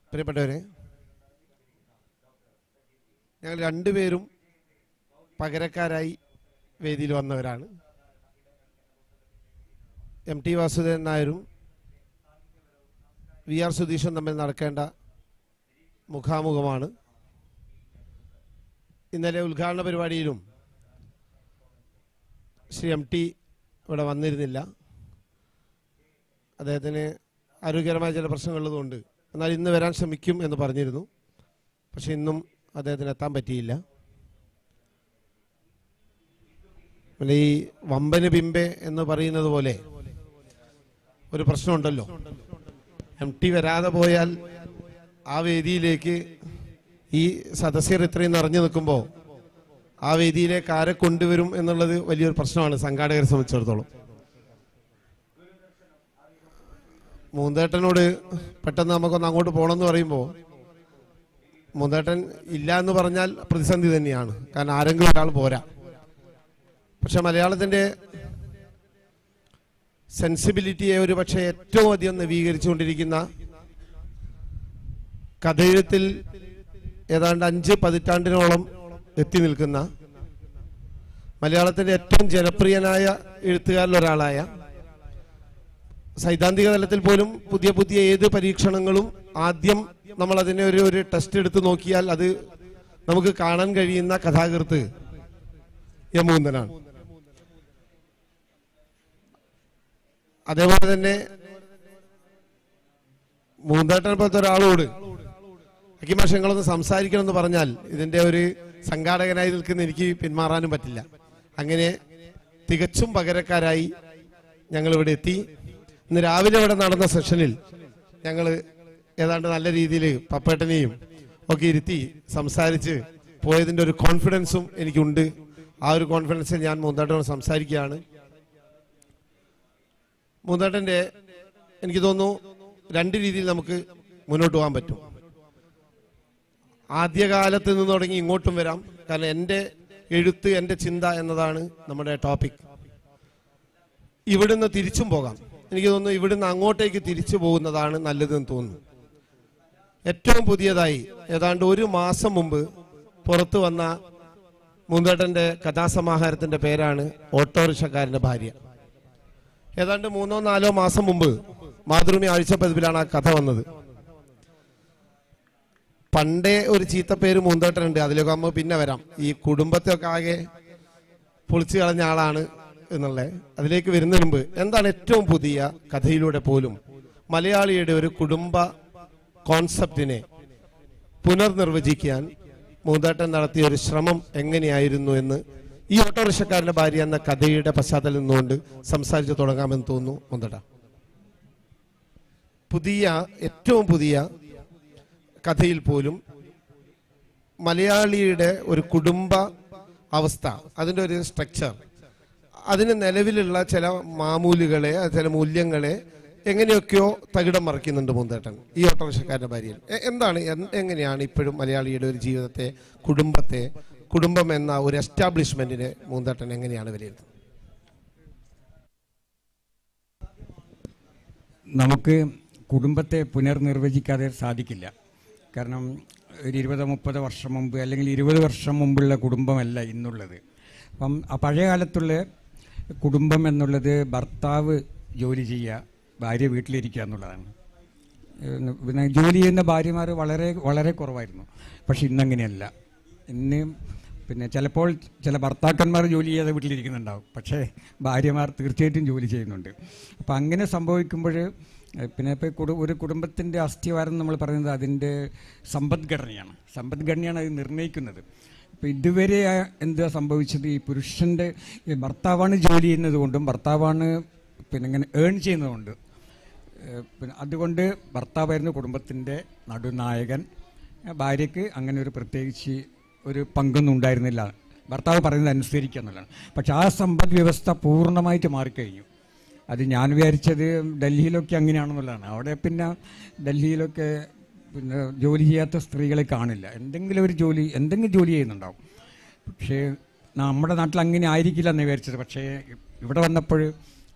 പ്രിയപ്പെട്ടവരെ ഞങ്ങൾ രണ്ടുപേരും പകരക്കാരായി വേദിയിൽ വന്നവരാണ് എം ടി വാസുദേവൻ നായരും വി ആർ സുധീഷും തമ്മിൽ നടക്കേണ്ട മുഖാമുഖമാണ് ഇന്നലെ ഉദ്ഘാടന പരിപാടിയിലും ശ്രീ എം ടി ഇവിടെ വന്നിരുന്നില്ല അദ്ദേഹത്തിന് ആരോഗ്യകരമായ ചില പ്രശ്നങ്ങളുള്ളതുകൊണ്ട് എന്നാൽ ഇന്ന് വരാൻ ശ്രമിക്കും എന്ന് പറഞ്ഞിരുന്നു പക്ഷെ ഇന്നും അദ്ദേഹത്തിന് എത്താൻ പറ്റിയില്ല പിന്നെ ഈ വമ്പന് ബിംബെ എന്ന് പറയുന്നത് പോലെ ഒരു പ്രശ്നമുണ്ടല്ലോ എം ടി വരാതെ പോയാൽ ആ വേദിയിലേക്ക് ഈ സദസ്യർ ഇത്രയും നിറഞ്ഞു നിൽക്കുമ്പോൾ ആ വേദിയിലേക്ക് ആരെ കൊണ്ടുവരും എന്നുള്ളത് വലിയൊരു പ്രശ്നമാണ് സംഘാടകരെ സംബന്ധിച്ചിടത്തോളം മൂന്തേട്ടനോട് പെട്ടെന്ന് നമുക്കൊന്ന് അങ്ങോട്ട് പോകണമെന്ന് പറയുമ്പോൾ മൂന്തേട്ടൻ ഇല്ല എന്ന് പറഞ്ഞാൽ പ്രതിസന്ധി തന്നെയാണ് കാരണം ആരെങ്കിലും ഒരാൾ പോരാ പക്ഷെ മലയാളത്തിൻ്റെ സെൻസിബിലിറ്റിയെ ഒരു പക്ഷേ ഏറ്റവും അധികം നവീകരിച്ചുകൊണ്ടിരിക്കുന്ന കഥയെഴുത്തിൽ ഏതാണ്ട് അഞ്ച് പതിറ്റാണ്ടിനോളം എത്തി നിൽക്കുന്ന മലയാളത്തിൻ്റെ ഏറ്റവും ജനപ്രിയനായ എഴുത്തുകാരിൽ ഒരാളായ സൈദ്ധാന്തിക തലത്തിൽ പോലും പുതിയ പുതിയ ഏത് പരീക്ഷണങ്ങളും ആദ്യം നമ്മൾ അതിനെ ഒരു ഒരു ടെസ്റ്റ് എടുത്ത് നോക്കിയാൽ അത് നമുക്ക് കാണാൻ കഴിയുന്ന കഥാകൃത്ത് യമൂന്തനാണ് അതേപോലെ തന്നെ മൂന്നാട്ടനെ പോലത്തെ ഒരാളോട് അക്കിമാഷങ്ങളൊന്ന് സംസാരിക്കണം എന്ന് പറഞ്ഞാൽ ഇതിന്റെ ഒരു സംഘാടകനായി നിൽക്കുന്ന എനിക്ക് പിന്മാറാനും പറ്റില്ല അങ്ങനെ തികച്ചും പകരക്കാരായി ഞങ്ങൾ ഇവിടെ എത്തി ഇന്ന് രാവിലെ ഇവിടെ നടന്ന സെഷനിൽ ഞങ്ങൾ ഏതാണ്ട് നല്ല രീതിയിൽ പപ്പേട്ടനെയും ഒക്കെ ഇരുത്തി സംസാരിച്ച് പോയതിൻ്റെ ഒരു കോൺഫിഡൻസും എനിക്കുണ്ട് ആ ഒരു കോൺഫിഡൻസിൽ ഞാൻ മൂന്നാട്ടനോട് സംസാരിക്കുകയാണ് മൂന്നാട്ടൻ്റെ എനിക്ക് തോന്നുന്നു രണ്ട് രീതിയിൽ നമുക്ക് മുന്നോട്ട് പോകാൻ പറ്റും ആദ്യകാലത്ത് നിന്ന് തുടങ്ങി ഇങ്ങോട്ടും വരാം കാരണം എൻ്റെ എഴുത്ത് എൻ്റെ ചിന്ത എന്നതാണ് നമ്മുടെ ടോപ്പിക് ഇവിടുന്ന് തിരിച്ചും പോകാം എനിക്ക് തോന്നുന്നു ഇവിടുന്ന് അങ്ങോട്ടേക്ക് തിരിച്ചു പോകുന്നതാണ് നല്ലതെന്ന് തോന്നുന്നു ഏറ്റവും പുതിയതായി ഏതാണ്ട് ഒരു മാസം മുമ്പ് പുറത്തു വന്ന മുന്തേട്ടന്റെ കഥാസമാഹാരത്തിന്റെ പേരാണ് ഓട്ടോറിക്ഷക്കാരന്റെ ഭാര്യ ഏതാണ്ട് മൂന്നോ നാലോ മാസം മുമ്പ് മാതൃഭൂമി ആഴ്ചപ്പതിപ്പിലാണ് ആ കഥ വന്നത് പണ്ടേ ഒരു ചീത്തപ്പേര് മൂന്തേട്ടനുണ്ട് അതിലൊക്കെ നമ്മൾ പിന്നെ വരാം ഈ കുടുംബത്തെ ഒക്കെ ആകെ പൊളിച്ചു കളഞ്ഞ ആളാണ് എന്നുള്ളത് അതിലേക്ക് വരുന്നതിന് മുമ്പ് എന്താണ് ഏറ്റവും പുതിയ കഥയിലൂടെ പോലും മലയാളിയുടെ ഒരു കുടുംബ കോൺസെപ്റ്റിനെ പുനർനിർവചിക്കാൻ മൂന്തേട്ടൻ നടത്തിയ ഒരു ശ്രമം എങ്ങനെയായിരുന്നു എന്ന് ഈ ഓട്ടോറിക്ഷക്കാരന്റെ ഭാര്യ എന്ന കഥയുടെ പശ്ചാത്തലം നിന്നുകൊണ്ട് സംസാരിച്ചു തുടങ്ങാമെന്ന് തോന്നുന്നു മൂന്തേട്ട പുതിയ ഏറ്റവും പുതിയ കഥയിൽ പോലും മലയാളിയുടെ ഒരു കുടുംബ അവസ്ഥ അതിൻ്റെ ഒരു സ്ട്രക്ചർ അതിന് നിലവിലുള്ള ചില മാമൂലുകളെ ചില മൂല്യങ്ങളെ എങ്ങനെയൊക്കെയോ തകിടം മറിക്കുന്നുണ്ട് മൂന്തേട്ടൻ ഈ ഓട്ടോറിക്ഷക്കാരൻ്റെ ഭാര്യയിൽ എ- എന്താണ് എൻ- എങ്ങനെയാണ് ഇപ്പോഴും മലയാളിയുടെ ഒരു ജീവിതത്തെ കുടുംബത്തെ കുടുംബം എന്ന ഒരു എസ്റ്റാബ്ലിഷ്മെന്റിനെ മൂന്തേട്ടൻ എങ്ങനെയാണ് വിലയിരുത്തുന്നത് നമുക്ക് കുടുംബത്തെ പുനർനിർവചിക്കാതെ സാധിക്കില്ല കാരണം ഒരു ഇരുപത് മുപ്പത് വർഷം മുമ്പ് അല്ലെങ്കിൽ ഇരുപത് വർഷം മുമ്പുള്ള കുടുംബമല്ല ഇന്നുള്ളത് അപ്പം ആ പഴയ കാലത്തുള്ള കുടുംബം എന്നുള്ളത് ഭർത്താവ് ജോലി ചെയ്യുക ഭാര്യ വീട്ടിലിരിക്കുക എന്നുള്ളതാണ് ഏഹ് പിന്നെ ജോലി ചെയ്യുന്ന ഭാര്യമാർ വളരെ വളരെ കുറവായിരുന്നു പക്ഷെ ഇന്നങ്ങനെയല്ല ഇന്ന് പിന്നെ ചിലപ്പോൾ ചില ഭർത്താക്കന്മാർ ജോലി ചെയ്യാതെ വീട്ടിലിരിക്കുന്നുണ്ടാവും പക്ഷേ ഭാര്യമാർ തീർച്ചയായിട്ടും ജോലി ചെയ്യുന്നുണ്ട് അപ്പം അങ്ങനെ സംഭവിക്കുമ്പോൾ ഏഹ് പിന്നെ ഇപ്പോൾ കുടു ഒരു കുടുംബത്തിൻ്റെ അസ്ഥിവാരം നമ്മൾ പറയുന്നത് അതിൻ്റെ സമ്പദ്ഘടനയാണ് സമ്പദ്ഘടനയാണ് അത് നിർണ്ണയിക്കുന്നത് അപ്പോൾ ഇതുവരെ ആ എന്താ സംഭവിച്ചത് ഈ പുരുഷൻ്റെ ഈ ഭർത്താവാണ് ജോലി ചെയ്യുന്നത് കൊണ്ടും ഭർത്താവാണ് പിന്നെ ഇങ്ങനെ ഏൺ ചെയ്യുന്നതുകൊണ്ട് ഏഹ് പിന്നെ അതുകൊണ്ട് ഭർത്താവായിരുന്നു കുടുംബത്തിൻ്റെ നടുനായകൻ ഏഹ് ഭാര്യയ്ക്ക് അങ്ങനെ ഒരു പ്രത്യേകിച്ച് ഒരു പങ്കൊന്നും ഉണ്ടായിരുന്നില്ല ഭർത്താവ് പറയുന്നത് അനുസരിക്കുക എന്നുള്ളതാണ് പക്ഷെ ആ സമ്പദ് വ്യവസ്ഥ പൂർണ്ണമായിട്ട് മാറിക്കഴിഞ്ഞു അത് ഞാൻ വിചാരിച്ചത് ഡൽഹിയിലൊക്കെ അങ്ങനെയാണെന്നുള്ളതാണ് അവിടെ പിന്നെ ഡൽഹിയിലൊക്കെ പിന്നെ ജോലി ചെയ്യാത്ത സ്ത്രീകളെ കാണില്ല എന്തെങ്കിലും ഒരു ജോലി എന്തെങ്കിലും ജോലി ചെയ്യുന്നുണ്ടാവും പക്ഷേ നമ്മുടെ നാട്ടിൽ അങ്ങനെ ആയിരിക്കില്ല എന്ന് വിചാരിച്ചത് പക്ഷേ ഇവിടെ വന്നപ്പോൾ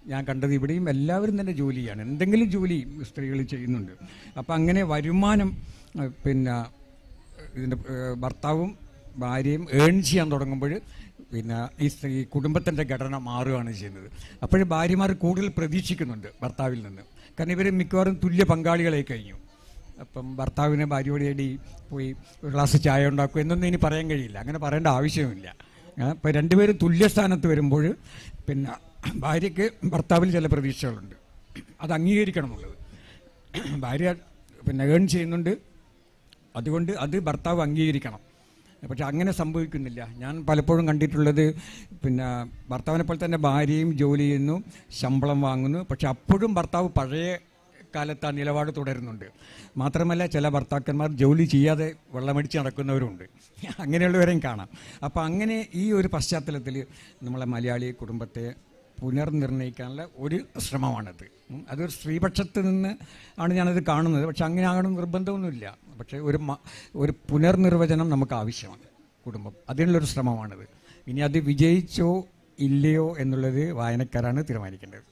ഞാൻ കണ്ടത് ഇവിടെയും എല്ലാവരും തന്നെ ജോലിയാണ് എന്തെങ്കിലും ജോലി സ്ത്രീകൾ ചെയ്യുന്നുണ്ട് അപ്പം അങ്ങനെ വരുമാനം ഏഹ്, പിന്നെ ഇതിൻ്റെ ഏഹ്, ഭർത്താവും ഭാര്യയും ഏൺ ചെയ്യാൻ തുടങ്ങുമ്പോൾ പിന്നെ ഈ സ്ത്രീ കുടുംബത്തിൻ്റെ ഘടന മാറുകയാണ് ചെയ്യുന്നത് അപ്പോൾ ഭാര്യമാർ കൂടുതൽ പ്രതീക്ഷിക്കുന്നുണ്ട് ഭർത്താവിൽ നിന്ന് കാരണം ഇവർ മിക്കവാറും തുല്യ പങ്കാളികളായി കഴിഞ്ഞു അപ്പം ഭർത്താവിനെ ഭാര്യയോട് തേടി പോയി ഒരു ഗ്ലാസ് ചായ ഉണ്ടാക്കും എന്നൊന്നും ഇനി പറയാൻ കഴിയില്ല അങ്ങനെ പറയേണ്ട ആവശ്യമില്ല അപ്പം രണ്ടുപേരും തുല്യസ്ഥാനത്ത് വരുമ്പോൾ പിന്നെ ഭാര്യയ്ക്ക് ഭർത്താവിൽ ചില പ്രതീക്ഷകളുണ്ട് അത് അംഗീകരിക്കണം എന്നുള്ളത് ഭാര്യ പിന്നെ ഏൺ ചെയ്യുന്നുണ്ട് അതുകൊണ്ട് അത് ഭർത്താവ് അംഗീകരിക്കണം പക്ഷെ അങ്ങനെ സംഭവിക്കുന്നില്ല ഞാൻ പലപ്പോഴും കണ്ടിട്ടുള്ളത് പിന്നെ ഭർത്താവിനെ പോലെ തന്നെ ഭാര്യയും ജോലി ചെയ്യുന്നു ശമ്പളം വാങ്ങുന്നു പക്ഷെ അപ്പോഴും ഭർത്താവ് പഴയ കാലത്ത് ആ നിലപാട് തുടരുന്നുണ്ട് മാത്രമല്ല ചില ഭർത്താക്കന്മാർ ജോലി ചെയ്യാതെ വെള്ളമടിച്ച് നടക്കുന്നവരുണ്ട് അങ്ങനെയുള്ളവരെയും കാണാം അപ്പോൾ അങ്ങനെ ഈ ഒരു പശ്ചാത്തലത്തിൽ നമ്മളെ മലയാളി കുടുംബത്തെ പുനർനിർണ്ണയിക്കാനുള്ള ഒരു ശ്രമമാണത് ഉം. അതൊരു സ്ത്രീപക്ഷത്ത് നിന്ന് ആണ് ഞാനത് കാണുന്നത് പക്ഷെ അങ്ങനെ ആകണം നിർബന്ധമൊന്നുമില്ല പക്ഷേ ഒരു മ- ഒരു പുനർനിർവചനം നമുക്ക് ആവശ്യമാണ് കുടുംബം അതിനുള്ളൊരു ശ്രമമാണിത് ഇനി അത് വിജയിച്ചോ ഇല്ലയോ എന്നുള്ളത് വായനക്കാരാണ് തീരുമാനിക്കേണ്ടത്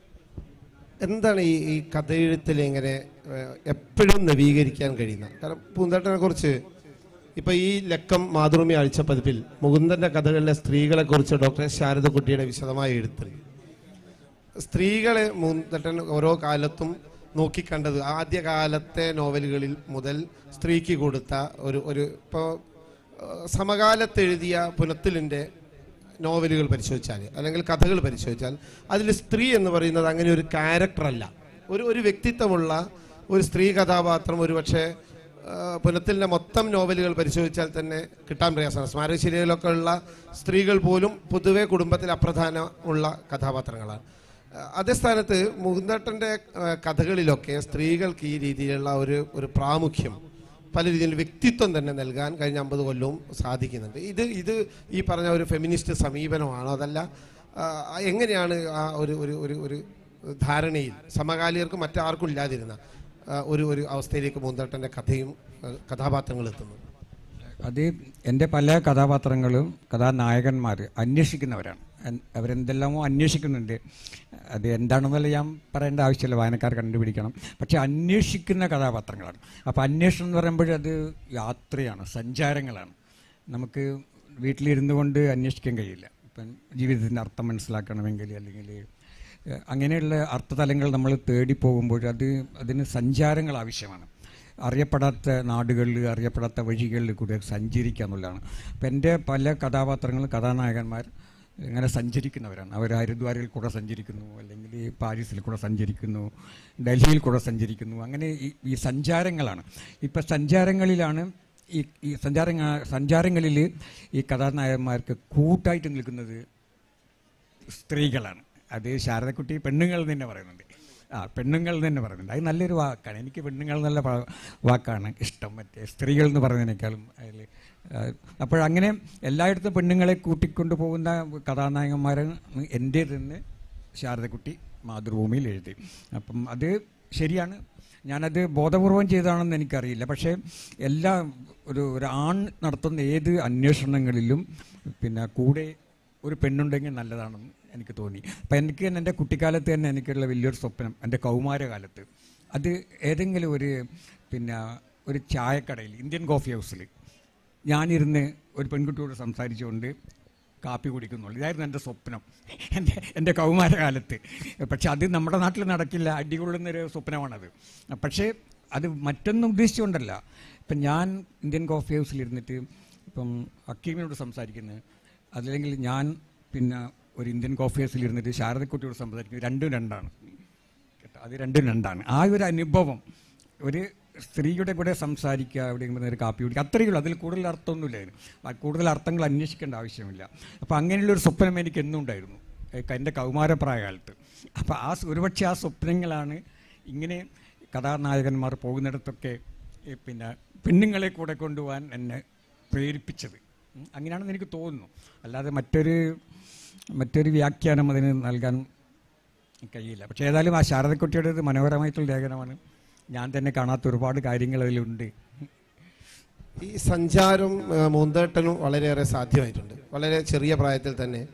എന്താണ് ഈ ഈ കഥയെഴുത്തിൽ ഇങ്ങനെ എപ്പോഴും നവീകരിക്കാൻ കഴിയുന്ന കാരണം പൂന്തേട്ടനെ കുറിച്ച് ഇപ്പൊ ഈ ലക്കം മാതൃഭൂമി ആഴ്ചപ്പതിപ്പിൽ മുകുന്ദന്റെ കഥകളിലെ സ്ത്രീകളെ കുറിച്ച് ഡോക്ടർ ശാരദക്കുട്ടിയുടെ വിശദമായ എഴുത്തുണ്ട് സ്ത്രീകളെ മൂന്തട്ടൻ ഓരോ കാലത്തും നോക്കിക്കണ്ടത് ആദ്യകാലത്തെ നോവലുകളിൽ മുതൽ സ്ത്രീക്ക് കൊടുത്ത ഒരു ഒരു ഇപ്പോൾ സമകാലത്ത് എഴുതിയ പുനത്തിലിൻ്റെ നോവലുകൾ പരിശോധിച്ചാൽ അല്ലെങ്കിൽ കഥകൾ പരിശോധിച്ചാൽ അതിൽ സ്ത്രീ എന്ന് പറയുന്നത് അങ്ങനെ ഒരു ക്യാരക്ടറല്ല ഒരു ഒരു വ്യക്തിത്വമുള്ള ഒരു സ്ത്രീ കഥാപാത്രം ഒരുപക്ഷെ ആ, പുനത്തിലിൻ്റെ മൊത്തം നോവലുകൾ പരിശോധിച്ചാൽ തന്നെ കിട്ടാൻ പ്രയാസമാണ് സ്മാരകശിലയിലൊക്കെ ഉള്ള സ്ത്രീകൾ പോലും പൊതുവെ കുടുംബത്തിൽ അപ്രധാനമുള്ള കഥാപാത്രങ്ങളാണ് ആ, അതേ സ്ഥാനത്ത് മുകുന്ദേട്ടൻ്റെ ആ, കഥകളിലൊക്കെ സ്ത്രീകൾക്ക് ഈ രീതിയിലുള്ള ഒരു ഒരു പ്രാമുഖ്യം പല രീതിയിൽ വ്യക്തിത്വം തന്നെ നൽകാൻ കഴിഞ്ഞ അമ്പത് കൊല്ലവും സാധിക്കുന്നുണ്ട് ഇത് ഇത് ഈ പറഞ്ഞ ഒരു ഫെമിനിസ്റ്റ് സമീപനമാണോ അതല്ല ആ, എങ്ങനെയാണ് ആ ഒരു ഒരു ഒരു ഒരു ധാരണയിൽ സമകാലികർക്ക് മറ്റാർക്കും ഇല്ലാതിരുന്ന ആ, ഒരു ഒരു അവസ്ഥയിലേക്ക് മൂന്തേട്ടൻ്റെ കഥയും ആ, കഥാപാത്രങ്ങളും എത്തുന്നു അത് എൻ്റെ പല കഥാപാത്രങ്ങളും കഥാനായകന്മാർ അന്വേഷിക്കുന്നവരാണ് എൻ- അവരെന്തെല്ലാമോ അന്വേഷിക്കുന്നുണ്ട് അത് എന്താണെന്നല്ല ഞാൻ പറയേണ്ട ആവശ്യമില്ല വായനക്കാർ കണ്ടുപിടിക്കണം പക്ഷെ അന്വേഷിക്കുന്ന കഥാപാത്രങ്ങളാണ് അപ്പോൾ അന്വേഷണം എന്ന് പറയുമ്പോൾ അത് യാത്രയാണ് സഞ്ചാരങ്ങളാണ് നമുക്ക് വീട്ടിലിരുന്നു കൊണ്ട് അന്വേഷിക്കാൻ കഴിയില്ല ഇപ്പം ജീവിതത്തിൻ്റെ അർത്ഥം മനസ്സിലാക്കണമെങ്കിൽ അല്ലെങ്കിൽ ഏഹ്, അങ്ങനെയുള്ള അർത്ഥതലങ്ങൾ നമ്മൾ തേടി പോകുമ്പോൾ അത് അതിന് സഞ്ചാരങ്ങൾ ആവശ്യമാണ് അറിയപ്പെടാത്ത നാടുകളിൽ അറിയപ്പെടാത്ത വഴികളിൽ കൂടെ സഞ്ചരിക്കുക എന്നുള്ളതാണ് അപ്പം എൻ്റെ പല കഥാപാത്രങ്ങളും കഥാനായകന്മാർ ഇങ്ങനെ സഞ്ചരിക്കുന്നവരാണ് അവർ ഹരിദ്വാരിൽ കൂടെ സഞ്ചരിക്കുന്നു അല്ലെങ്കിൽ പാരീസിൽ കൂടെ സഞ്ചരിക്കുന്നു ഡൽഹിയിൽ കൂടെ സഞ്ചരിക്കുന്നു അങ്ങനെ ഈ ഈ സഞ്ചാരങ്ങളാണ് ഇപ്പം സഞ്ചാരങ്ങളിലാണ് ഈ ഈ സഞ്ചാര സഞ്ചാരങ്ങളിൽ ഈ കഥാനായകന്മാർക്ക് കൂട്ടായിട്ട് നിൽക്കുന്നത് സ്ത്രീകളാണ് അത് ശാരദക്കുട്ടി പെണ്ണുങ്ങൾ എന്ന് തന്നെ പറയുന്നുണ്ട് ആ പെണ്ണുങ്ങൾ എന്ന് തന്നെ പറയുന്നുണ്ട് അത് നല്ലൊരു വാക്കാണ് എനിക്ക് പെണ്ണുങ്ങൾ എന്നുള്ള വാ- വാക്കാണ് ഇഷ്ടം മറ്റേ സ്ത്രീകൾ എന്ന് പറയുന്നതിനേക്കാളും അതിൽ അപ്പോഴങ്ങനെ എല്ലായിടത്തും പെണ്ണുങ്ങളെ കൂട്ടിക്കൊണ്ടു പോകുന്ന കഥാനായകന്മാരാണ് എൻ്റേതെന്ന് ശാരദക്കുട്ടി മാതൃഭൂമിയിൽ എഴുതി അപ്പം അത് ശരിയാണ് ഞാനത് ബോധപൂർവം ചെയ്തതാണെന്ന് എനിക്കറിയില്ല പക്ഷേ എല്ലാ ഒരു ഒരു ആൺ നടത്തുന്ന ഏത് അന്വേഷണങ്ങളിലും പിന്നെ കൂടെ ഒരു പെണ്ണുണ്ടെങ്കിൽ നല്ലതാണെന്ന് എനിക്ക് തോന്നി അപ്പം എനിക്ക് തന്നെ എൻ്റെ കുട്ടിക്കാലത്ത് തന്നെ എനിക്കുള്ള വലിയൊരു സ്വപ്നം എൻ്റെ കൗമാരകാലത്ത് അത് ഏതെങ്കിലും ഒരു പിന്നെ ഒരു ചായക്കടയിൽ ഇന്ത്യൻ കോഫി ഹൗസിൽ ഞാനിരുന്ന് ഒരു പെൺകുട്ടിയോട് സംസാരിച്ചുകൊണ്ട് കാപ്പി കുടിക്കുന്നുള്ളൂ ഇതായിരുന്നു എൻ്റെ സ്വപ്നം എൻ്റെ എൻ്റെ കൗമാരകാലത്ത് പക്ഷെ അത് നമ്മുടെ നാട്ടിൽ നടക്കില്ല അടികൊള്ളുന്നൊരു സ്വപ്നമാണത് പക്ഷേ അത് മറ്റൊന്നും ഉദ്ദേശിച്ചുകൊണ്ടല്ല ഇപ്പം ഞാൻ ഇന്ത്യൻ കോഫി ഹൗസിലിരുന്നിട്ട് ഇപ്പം ഹക്കീമിനോട് സംസാരിക്കുന്നത് അതല്ലെങ്കിൽ ഞാൻ പിന്നെ ഒരു ഇന്ത്യൻ കോഫി ഹൗസിൽ ഇരുന്നിട്ട് ശാരദക്കുട്ടിയോട് സംസാരിക്കുന്നത് രണ്ടും രണ്ടാണ് കേട്ടോ അത് രണ്ടും രണ്ടാണ് ആ ഒരു അനുഭവം ഒരു സ്ത്രീയുടെ കൂടെ സംസാരിക്കുക എവിടെയെങ്കിലും ഒരു കാപ്പി കുടിക്കുക അത്രയേ ഉള്ളൂ അതിൽ കൂടുതൽ അർത്ഥമൊന്നുമില്ല അതിന് ആ കൂടുതൽ അർത്ഥങ്ങൾ അന്വേഷിക്കേണ്ട ആവശ്യമില്ല അപ്പോൾ അങ്ങനെയുള്ളൊരു സ്വപ്നം എനിക്ക് എന്നും ഉണ്ടായിരുന്നു ഏ, എൻ്റെ കൗമാരപ്രായകാലത്ത് അപ്പോൾ ആ സ് ഒരുപക്ഷെ ആ സ്വപ്നങ്ങളാണ് ഇങ്ങനെ കഥാനായകന്മാർ പോകുന്നിടത്തൊക്കെ ഏ, പിന്നെ പെണ്ണുങ്ങളെ കൂടെ കൊണ്ടുപോകാൻ എന്നെ പ്രേരിപ്പിച്ചത് ഉം, അങ്ങനെയാണെന്ന് എനിക്ക് തോന്നുന്നു അല്ലാതെ മറ്റൊരു മറ്റൊരു വ്യാഖ്യാനം അതിന് നൽകാൻ കഴിയില്ല പക്ഷേ ഏതായാലും ആ ശാരദക്കുട്ടിയുടേത് മനോഹരമായിട്ടുള്ള ലേഖനമാണ് ഞാൻ തന്നെ കാണാത്ത ഒരുപാട് കാര്യങ്ങൾ അതിലുണ്ട് ഈ സഞ്ചാരം ആ, മൂന്തേട്ടനും വളരെയേറെ സാധ്യമായിട്ടുണ്ട് വളരെ ചെറിയ പ്രായത്തിൽ തന്നെ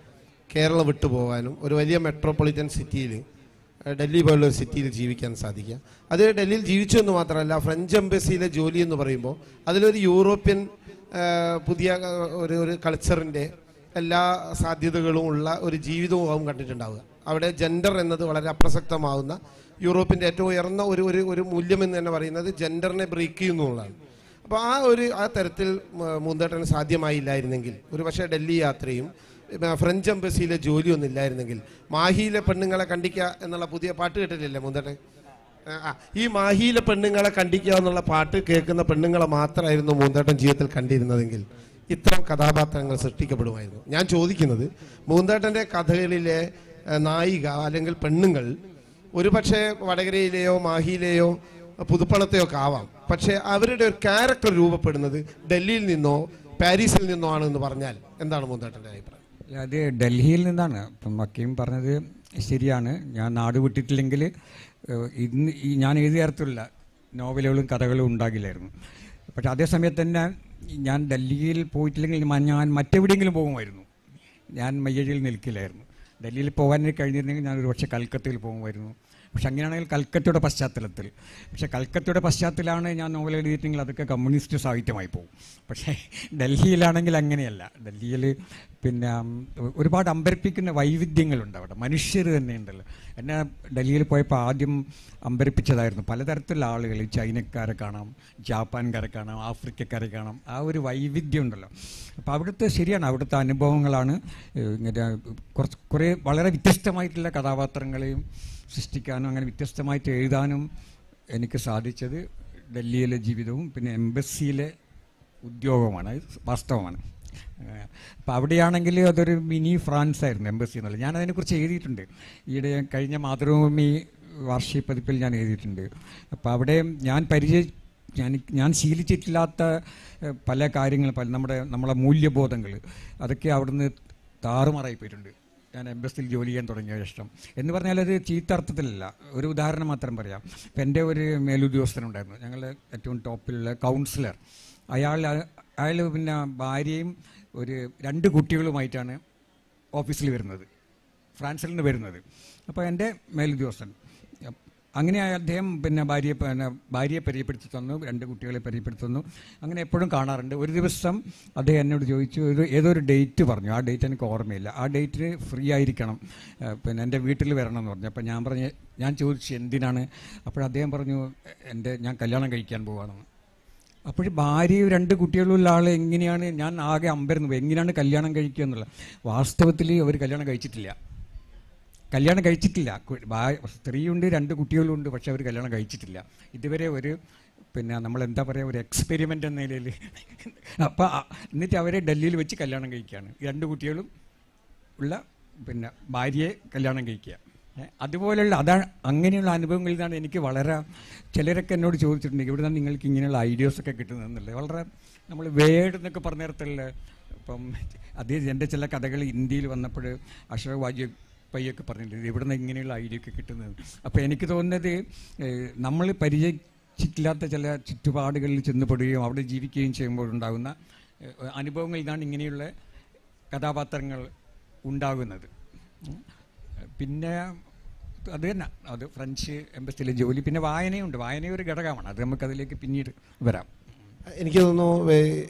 കേരളം വിട്ടു പോകാനും ഒരു വലിയ മെട്രോപൊളിറ്റൻ സിറ്റിയിൽ ഡൽഹി പോലുള്ള ഒരു സിറ്റിയിൽ ജീവിക്കാൻ സാധിക്കുക അത് ഡൽഹിയിൽ ജീവിച്ചു എന്ന് മാത്രമല്ല ഫ്രഞ്ച് എംബസിയിലെ ജോലി എന്ന് പറയുമ്പോൾ അതിലൊരു യൂറോപ്യൻ ആ, പുതിയ ആ, ഒരു ഒരു കൾച്ചറിൻ്റെ എല്ലാ സാധ്യതകളും ഉള്ള ഒരു ജീവിതവും ആവും കണ്ടിട്ടുണ്ടാവുക അവിടെ ജെൻഡർ എന്നത് വളരെ അപ്രസക്തമാവുന്ന യൂറോപ്പിൻ്റെ ഏറ്റവും ഉയർന്ന ഒരു ഒരു ഒരു മൂല്യം എന്ന് തന്നെ പറയുന്നത് ജെൻഡറിനെ ബ്രേക്ക് ചെയ്യുന്നു എന്നുള്ളതാണ് അപ്പോൾ ആ ഒരു ആ തരത്തിൽ മ- മൂന്തേട്ടന് സാധ്യമായില്ലായിരുന്നെങ്കിൽ ഒരു പക്ഷേ ഡൽഹി യാത്രയും ഇപ്പ ഫ്രഞ്ച് എംബസിയിലെ ജോലിയൊന്നും ഇല്ലായിരുന്നെങ്കിൽ മാഹിയിലെ പെണ്ണുങ്ങളെ കണ്ടിക്കുക എന്നുള്ള പുതിയ പാട്ട് കേട്ടിട്ടില്ലേ മൂന്തേട്ടൻ ആ, ആ, ഈ മാഹിയിലെ പെണ്ണുങ്ങളെ കണ്ടിക്കുക എന്നുള്ള പാട്ട് കേൾക്കുന്ന പെണ്ണുങ്ങളെ മാത്രമായിരുന്നു മൂന്തേട്ടൻ ജീവിതത്തിൽ കണ്ടിരുന്നതെങ്കിൽ ഇത്തരം കഥാപാത്രങ്ങൾ സൃഷ്ടിക്കപ്പെടുമായിരുന്നു ഞാൻ ചോദിക്കുന്നത് മൂന്തേട്ടൻ്റെ കഥകളിലെ ആ, നായിക അല്ലെങ്കിൽ പെണ്ണുങ്ങൾ ഒരുപക്ഷെ വടകരയിലെയോ മാഹിയിലെയോ പുതുപ്പണത്തെയോ ഒക്കെ ആവാം പക്ഷേ അവരുടെ ഒരു ക്യാരക്ടർ രൂപപ്പെടുന്നത് ഡൽഹിയിൽ നിന്നോ പാരീസിൽ നിന്നോ ആണെന്ന് പറഞ്ഞാൽ എന്താണ് മൂന്തേട്ടൻ്റെ അഭിപ്രായം അല്ല, അത് ഡൽഹിയിൽ നിന്നാണ് ഇപ്പം മക്കയും പറഞ്ഞത് ശരിയാണ് ഞാൻ നാട് വിട്ടിട്ടില്ലെങ്കിൽ ഏഹ്, ഇന്ന് ഈ ഞാൻ എഴുതിയ തരത്തിലുള്ള നോവലുകളും കഥകളും ഉണ്ടാകില്ലായിരുന്നു പക്ഷെ അതേ സമയത്ത് തന്നെ ഞാൻ ഡൽഹിയിൽ പോയിട്ടില്ലെങ്കിൽ മ- ഞാൻ മറ്റെവിടെയെങ്കിലും പോകുമായിരുന്നു ഞാൻ മയ്യഴിയിൽ നിൽക്കില്ലായിരുന്നു ഡൽഹിയിൽ പോകാൻ കഴിഞ്ഞിരുന്നെങ്കിൽ ഞാൻ ഒരു പക്ഷേ കൽക്കത്തയിൽ പോകുമായിരുന്നു പക്ഷെ അങ്ങനെയാണെങ്കിൽ കൽക്കത്തയുടെ പശ്ചാത്തലത്തിൽ പക്ഷെ കൽക്കത്തയുടെ പശ്ചാത്തലമാണ് ഞാൻ നോവൽ എഴുതിയിട്ടുണ്ടെങ്കിൽ അതൊക്കെ കമ്മ്യൂണിസ്റ്റ് സാഹിത്യമായി പോകും പക്ഷേ ഡൽഹിയിലാണെങ്കിൽ അങ്ങനെയല്ല ഡൽഹിയിൽ പിന്നെ ഉം, ഒരുപാട് അമ്പരപ്പിക്കുന്ന വൈവിധ്യങ്ങളുണ്ട് അവിടെ മനുഷ്യർ തന്നെ ഉണ്ടല്ലോ എന്നെ ഡൽഹിയിൽ പോയപ്പോൾ ആദ്യം അമ്പരപ്പിച്ചതായിരുന്നു പലതരത്തിലുള്ള ആളുകൾ ഈ ചൈനക്കാരെ കാണാം ജാപ്പാൻകാരെ കാണാം ആഫ്രിക്കക്കാരെ കാണാം ആ ഒരു വൈവിധ്യം ഉണ്ടല്ലോ അപ്പോൾ അവിടുത്തെ ശരിയാണ് അവിടുത്തെ അനുഭവങ്ങളാണ് ഏഹ്, ഇങ്ങനെ കുറച്ച് കുറേ വളരെ വ്യത്യസ്തമായിട്ടുള്ള കഥാപാത്രങ്ങളെയും സൃഷ്ടിക്കാനും അങ്ങനെ വ്യത്യസ്തമായിട്ട് എഴുതാനും എനിക്ക് സാധിച്ചത് ഡൽഹിയിലെ ജീവിതവും പിന്നെ എംബസിയിലെ ഉദ്യോഗവുമാണ് അത് വാസ്തവമാണ് അപ്പോൾ അവിടെയാണെങ്കിൽ അതൊരു മിനി ഫ്രാൻസ് ആയിരുന്നു എംബസി എന്നുള്ളത് ഞാൻ അതിനെക്കുറിച്ച് എഴുതിയിട്ടുണ്ട് ഈയിടെ കഴിഞ്ഞ മാതൃഭൂമി വാർഷിക പതിപ്പിൽ ഞാൻ എഴുതിയിട്ടുണ്ട് അപ്പോൾ അവിടെ ഞാൻ പരിചയ ഞാൻ ഞാൻ ശീലിച്ചിട്ടില്ലാത്ത ഏഹ്, പല കാര്യങ്ങൾ പല നമ്മുടെ നമ്മളെ മൂല്യബോധങ്ങൾ അതൊക്കെ അവിടുന്ന് താറുമാറായി പോയിട്ടുണ്ട് ഞാൻ എംബസിയിൽ ജോലി ചെയ്യാൻ തുടങ്ങിയ ഇഷ്ടം എന്ന് പറഞ്ഞാൽ അത് ചീത്ത അർത്ഥത്തിലല്ല ഒരു ഉദാഹരണം മാത്രം പറയാം ഇപ്പം എൻ്റെ ഒരു മേലുദ്യോഗസ്ഥനുണ്ടായിരുന്നു ഞങ്ങൾ ഏറ്റവും ടോപ്പിലുള്ള കൗൺസിലർ അയാൾ അയാൾ പിന്നെ ഭാര്യയും ഒരു രണ്ട് കുട്ടികളുമായിട്ടാണ് ഓഫീസിൽ വരുന്നത് ഫ്രാൻസിൽ നിന്ന് വരുന്നത് അപ്പോൾ എൻ്റെ മേലുദ്യോഗസ്ഥൻ അങ്ങനെ അദ്ദേഹം പിന്നെ ഭാര്യയെ പിന്നെ ഭാര്യയെ പരിചയപ്പെടുത്തി തന്നു രണ്ട് കുട്ടികളെ പരിചയപ്പെടുത്തി തന്നു അങ്ങനെ എപ്പോഴും കാണാറുണ്ട് ഒരു ദിവസം അദ്ദേഹം എന്നോട് ചോദിച്ചു ഒരു ഏതോ ഒരു ഡേറ്റ് പറഞ്ഞു ആ ഡേറ്റ് എനിക്ക് ഓർമ്മയില്ല ആ ഡേറ്റിൽ ഫ്രീ ആയിരിക്കണം ഏഹ് പിന്നെ എൻ്റെ വീട്ടിൽ വരണം എന്ന് പറഞ്ഞു അപ്പോൾ ഞാൻ പറഞ്ഞ് ഞാൻ ചോദിച്ചു എന്തിനാണ് അപ്പോൾ അദ്ദേഹം പറഞ്ഞു എൻ്റെ ഞാൻ കല്യാണം കഴിക്കാൻ പോവാണെന്ന് അപ്പോൾ ഭാര്യയും രണ്ട് കുട്ടികളുള്ള ആൾ എങ്ങനെയാണ് ഞാൻ ആകെ അമ്പരന്ന് പോയി എങ്ങനെയാണ് കല്യാണം കഴിക്കുക എന്നുള്ളത് വാസ്തവത്തിൽ അവർ കല്യാണം കഴിച്ചിട്ടില്ല കല്യാണം കഴിച്ചിട്ടില്ല കു- ഭാ- സ്ത്രീയുണ്ട് രണ്ട് കുട്ടികളുണ്ട് പക്ഷെ അവർ കല്യാണം കഴിച്ചിട്ടില്ല ഇതുവരെ ഒരു പിന്നെ നമ്മൾ എന്താ പറയുക ഒരു എക്സ്പെരിമെൻ്റ് എന്ന നിലയിൽ അപ്പോൾ എന്നിട്ട് അവരെ ഡൽഹിയിൽ വെച്ച് കല്യാണം കഴിക്കുകയാണ് ഈ രണ്ട് കുട്ടികളും ഉള്ള പിന്നെ ഭാര്യയെ കല്യാണം കഴിക്കുക ഏ, അതുപോലെയുള്ള അതാണ് അങ്ങനെയുള്ള അനുഭവങ്ങളിൽ നിന്നാണ് എനിക്ക് വളരെ ചിലരൊക്കെ എന്നോട് ചോദിച്ചിട്ടുണ്ട് ഇവിടെ നിന്ന് നിങ്ങൾക്ക് ഇങ്ങനെയുള്ള ഐഡിയാസൊക്കെ കിട്ടുന്നതെന്നുള്ളത് വളരെ നമ്മൾ വേഡ് എന്നൊക്കെ പറഞ്ഞ നേരത്തുള്ള ഇപ്പം അത് എൻ്റെ ചില കഥകൾ ഇന്ത്യയിൽ വന്നപ്പോൾ അഷ്റഫ് വാജ്യ പയ്യൊക്കെ പറഞ്ഞിട്ടുണ്ട് ഇവിടെ നിന്ന് ഇങ്ങനെയുള്ള ഐഡിയ ഒക്കെ കിട്ടുന്നത് അപ്പോൾ എനിക്ക് തോന്നുന്നത് നമ്മൾ പരിചയിച്ചിട്ടില്ലാത്ത ചില ചുറ്റുപാടുകളിൽ ചെന്നുപെടുകയും അവിടെ ജീവിക്കുകയും ചെയ്യുമ്പോൾ ഉണ്ടാകുന്ന ഏഹ്, അനുഭവങ്ങളിൽ നിന്നാണ് ഇങ്ങനെയുള്ള കഥാപാത്രങ്ങൾ ഉണ്ടാകുന്നത് ഉം. പിന്നെ അത് തന്നെ അത് ഫ്രഞ്ച് എംബസിയിലെ ജോലി പിന്നെ വായനയുണ്ട് വായന ഒരു ഘടകമാണ് അത് നമുക്കതിലേക്ക് പിന്നീട് വരാം എനിക്ക് തോന്നുന്നു വേ-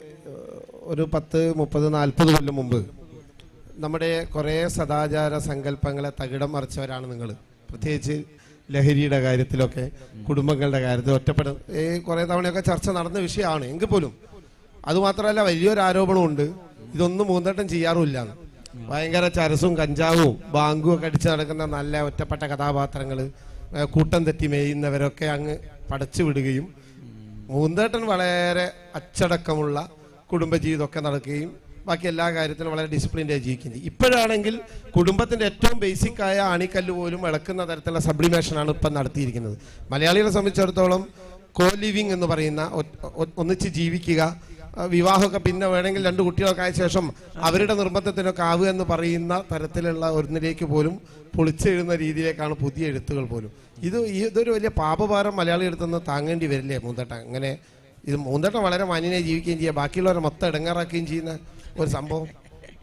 ഒരു പത്ത് മുപ്പത് നാൽപ്പത് കൊല്ലം മുമ്പ് നമ്മുടെ കുറേ സദാചാര സങ്കല്പങ്ങളെ തകിടം മറിച്ചവരാണ് നിങ്ങൾ പ്രത്യേകിച്ച് ലഹരിയുടെ കാര്യത്തിലൊക്കെ കുടുംബങ്ങളുടെ കാര്യത്തിൽ ഒറ്റപ്പെട ഈ കുറേ തവണയൊക്കെ ചർച്ച നടന്ന വിഷയമാണ് എങ്കിൽ പോലും അതുമാത്രമല്ല വലിയൊരു ആരോപണമുണ്ട് ഇതൊന്നും മൂന്നട്ടം ചെയ്യാറുമില്ല ഭയങ്കര ചരസും കഞ്ചാവും ബാങ്കും ഒക്കെ അടിച്ച് നടക്കുന്ന നല്ല ഒറ്റപ്പെട്ട കഥാപാത്രങ്ങൾ കൂട്ടം തെറ്റി മേയുന്നവരൊക്കെ അങ്ങ് പടച്ചു വിടുകയും മൂന്തേട്ടൻ വളരെ അച്ചടക്കമുള്ള കുടുംബജീവിതമൊക്കെ നടക്കുകയും ബാക്കി എല്ലാ കാര്യത്തിലും വളരെ ഡിസിപ്ലിൻ്റെ ജീവിക്കുകയും ചെയ്യും ഇപ്പോഴാണെങ്കിൽ കുടുംബത്തിന്റെ ഏറ്റവും ബേസിക് ആയ അണിക്കല്ല് പോലും ഇളക്കുന്ന തരത്തിലുള്ള സബ്ലിമേഷനാണ് ഇപ്പം നടത്തിയിരിക്കുന്നത് മലയാളികളെ സംബന്ധിച്ചിടത്തോളം കോ ലിവിങ് എന്ന് പറയുന്ന ഒ- ഒ- ഒന്നിച്ച് ജീവിക്കുക ആ, വിവാഹമൊക്കെ പിന്നെ വേണമെങ്കിൽ രണ്ട് കുട്ടികളൊക്കെ ആയ ശേഷം അവരുടെ നിർബന്ധത്തിനൊക്കെ ആവുക എന്ന് പറയുന്ന തരത്തിലുള്ള ഒന്നിലേക്ക് പോലും പൊളിച്ചെഴുന്ന രീതിയിലേക്കാണ് പുതിയ എഴുത്തുകൾ പോലും ഇത് ഈ ഇതൊരു വലിയ പാപഭാരം മലയാളി എടുത്തുനിന്ന് താങ്ങേണ്ടി വരില്ലേ മൂന്തട്ട അങ്ങനെ ഇത് മൂന്തട്ടം വളരെ മാന്യനായി ജീവിക്കുകയും ചെയ്യുക ബാക്കിയുള്ളവരെ മൊത്തം ഇടങ്ങാറാക്കുകയും ചെയ്യുന്ന ഒരു സംഭവം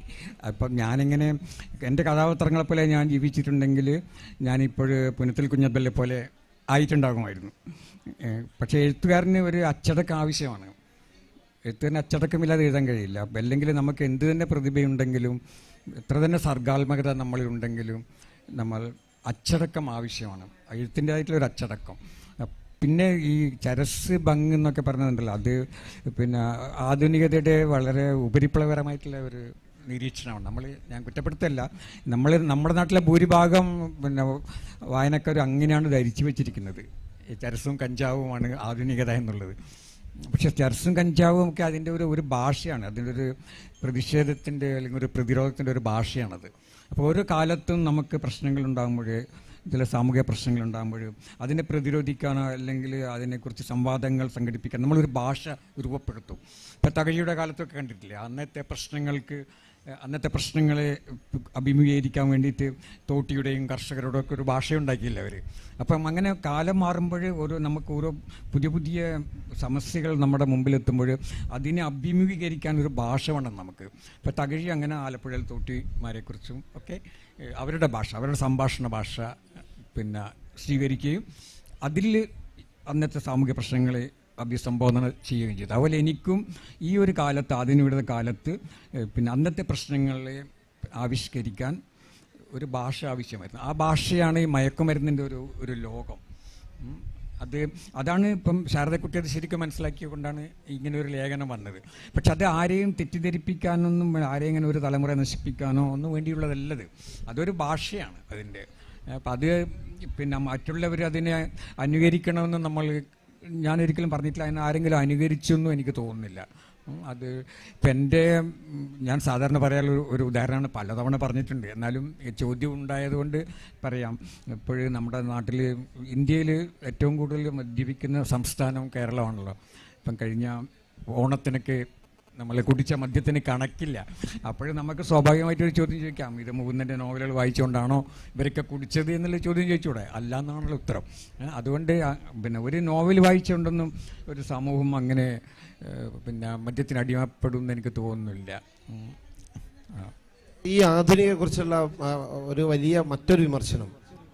അപ്പം ഞാനിങ്ങനെ എൻ്റെ കഥാപാത്രങ്ങളെ പോലെ ഞാൻ ജീവിച്ചിട്ടുണ്ടെങ്കിൽ ഞാനിപ്പോൾ പുനത്തിൽ കുഞ്ഞബ്ബലെ പോലെ ആയിട്ടുണ്ടാകുമായിരുന്നു ഏഹ് പക്ഷേ എഴുത്തുകാരന് ഒരു അച്ചടക്കം ആവശ്യമാണ് എഴുത്തുകാരന് അച്ചടക്കമില്ലാതെ എഴുതാൻ കഴിയില്ല അപ്പം അല്ലെങ്കിൽ നമുക്ക് എന്ത് തന്നെ പ്രതിഭയുണ്ടെങ്കിലും എത്ര തന്നെ സർഗാത്മകത നമ്മളിലുണ്ടെങ്കിലും നമ്മൾ അച്ചടക്കം ആവശ്യമാണ് എഴുത്തിൻ്റെതായിട്ടുള്ള ഒരു അച്ചടക്കം അഹ് പിന്നെ ഈ ചരസ് ഭംഗ് എന്നൊക്കെ പറഞ്ഞതുണ്ടല്ലോ അത് പിന്നെ ആധുനികതയുടെ വളരെ ഉപരിപ്ലവകരമായിട്ടുള്ള ഒരു നിരീക്ഷണമാണ് നമ്മൾ ഞാൻ കുറ്റപ്പെടുത്തല്ല നമ്മൾ നമ്മുടെ നാട്ടിലെ ഭൂരിഭാഗം പിന്നെ വായനക്കാർ അങ്ങനെയാണ് ധരിച്ചു വെച്ചിരിക്കുന്നത് ഈ ചരസും കഞ്ചാവുമാണ് ആധുനികത എന്നുള്ളത് പക്ഷെ ചർസും കഞ്ചാവും ഒക്കെ അതിൻ്റെ ഒരു ഒരു ഭാഷയാണ് അതിൻ്റെ ഒരു പ്രതിഷേധത്തിൻ്റെ അല്ലെങ്കിൽ ഒരു പ്രതിരോധത്തിൻ്റെ ഒരു ഭാഷയാണത് അപ്പോൾ ഓരോ കാലത്തും നമുക്ക് പ്രശ്നങ്ങൾ ഉണ്ടാകുമ്പോൾ ചില സാമൂഹിക പ്രശ്നങ്ങൾ ഉണ്ടാകുമ്പോൾ അതിനെ പ്രതിരോധിക്കാനോ അല്ലെങ്കിൽ അതിനെക്കുറിച്ച് സംവാദങ്ങൾ സംഘടിപ്പിക്കാൻ നമ്മളൊരു ഭാഷ രൂപപ്പെടുത്തും ഇപ്പോൾ തകഴിയുടെ കാലത്തൊക്കെ കണ്ടിട്ടില്ലേ അന്നത്തെ പ്രശ്നങ്ങൾക്ക് ഏഹ് അന്നത്തെ പ്രശ്നങ്ങളെ അഭിമുഖീകരിക്കാൻ വേണ്ടിയിട്ട് തോട്ടിയുടെയും കർഷകരുടെയും ഒക്കെ ഒരു ഭാഷയുണ്ടാക്കിയില്ല അവർ അപ്പം അങ്ങനെ കാലം മാറുമ്പോൾ ഓരോ നമുക്ക് ഓരോ പുതിയ പുതിയ സമസ്യകൾ നമ്മുടെ മുമ്പിലെത്തുമ്പോൾ അതിനെ അഭിമുഖീകരിക്കാൻ ഒരു ഭാഷ വേണം നമുക്ക് ഇപ്പം തകഴി അങ്ങനെ ആലപ്പുഴയിൽ തോട്ടിമാരെക്കുറിച്ചും ഒക്കെ ഏഹ് അവരുടെ ഭാഷ അവരുടെ സംഭാഷണ ഭാഷ പിന്നെ സ്വീകരിക്കുകയും അതിൽ അന്നത്തെ സാമൂഹ്യ പ്രശ്നങ്ങളെ അഭിസംബോധന ചെയ്യുകയും ചെയ്തു അതുപോലെ എനിക്കും ഈ ഒരു കാലത്ത് ആധുനിക കാലത്ത് ഏഹ് പിന്നെ അന്നത്തെ പ്രശ്നങ്ങളെ ആവിഷ്കരിക്കാൻ ഒരു ഭാഷ ആവശ്യമായിരുന്നു ആ ഭാഷയാണ് ഈ മയക്കുമരുന്നിൻ്റെ ഒരു ഒരു ലോകം ഉം. അത് അതാണ് ഇപ്പം ശാരദക്കുട്ടി അത് ശരിക്കും മനസ്സിലാക്കിയതുകൊണ്ടാണ് ഇങ്ങനെ ഒരു ലേഖനം വന്നത് പക്ഷെ അത് ആരെയും തെറ്റിദ്ധരിപ്പിക്കാനൊന്നും ആരെയും ഇങ്ങനെ ഒരു തലമുറ നശിപ്പിക്കാനോ ഒന്നും വേണ്ടിയുള്ളതല്ലത് അതൊരു ഭാഷയാണ് അതിൻ്റെ അപ്പം അത് പിന്നെ മറ്റുള്ളവർ അതിനെ അനുകരിക്കണമെന്ന് നമ്മൾ ഞാനൊരിക്കലും പറഞ്ഞിട്ടില്ല അതിനെ ആരെങ്കിലും അനുകരിച്ചൊന്നും എനിക്ക് തോന്നുന്നില്ല ഉം, അത് ഇപ്പം എൻ്റെ ഉം, ഞാൻ സാധാരണ പറയാനുള്ള ഒരു ഉദാഹരണമാണ് പലതവണ പറഞ്ഞിട്ടുണ്ട് എന്നാലും ഈ ചോദ്യം ഉണ്ടായതുകൊണ്ട് പറയാം ഇപ്പോഴും നമ്മുടെ നാട്ടിൽ ഇന്ത്യയിൽ ഏറ്റവും കൂടുതൽ മദ്യപിക്കുന്ന സംസ്ഥാനം കേരളമാണല്ലോ ഇപ്പം കഴിഞ്ഞ ഓണത്തിനൊക്കെ നമ്മൾ കുടിച്ച മദ്യത്തിന് കണക്കില്ല അപ്പോഴും നമുക്ക് സ്വാഭാവികമായിട്ടൊരു ചോദ്യം ചോദിക്കാം ഇത് മുകുന്ദൻ്റെ നോവലുകൾ വായിച്ചുകൊണ്ടാണോ ഇവരൊക്കെ കുടിച്ചത് എന്നുള്ള ചോദ്യം ചോദിച്ചൂടെ അല്ല എന്നാണല്ലോ ഉത്തരം ഏ, അതുകൊണ്ട് ആ, പിന്നെ ഒരു നോവൽ വായിച്ചുകൊണ്ടൊന്നും ഒരു സമൂഹം അങ്ങനെ ഏ, പിന്നെ മദ്യത്തിന് അടിമപ്പെടും എന്ന് എനിക്ക് തോന്നുന്നില്ല ഉം. ആ. ഈ ആധുനികയെ കുറിച്ചുള്ള ആ, ഒരു വലിയ മറ്റൊരു വിമർശനം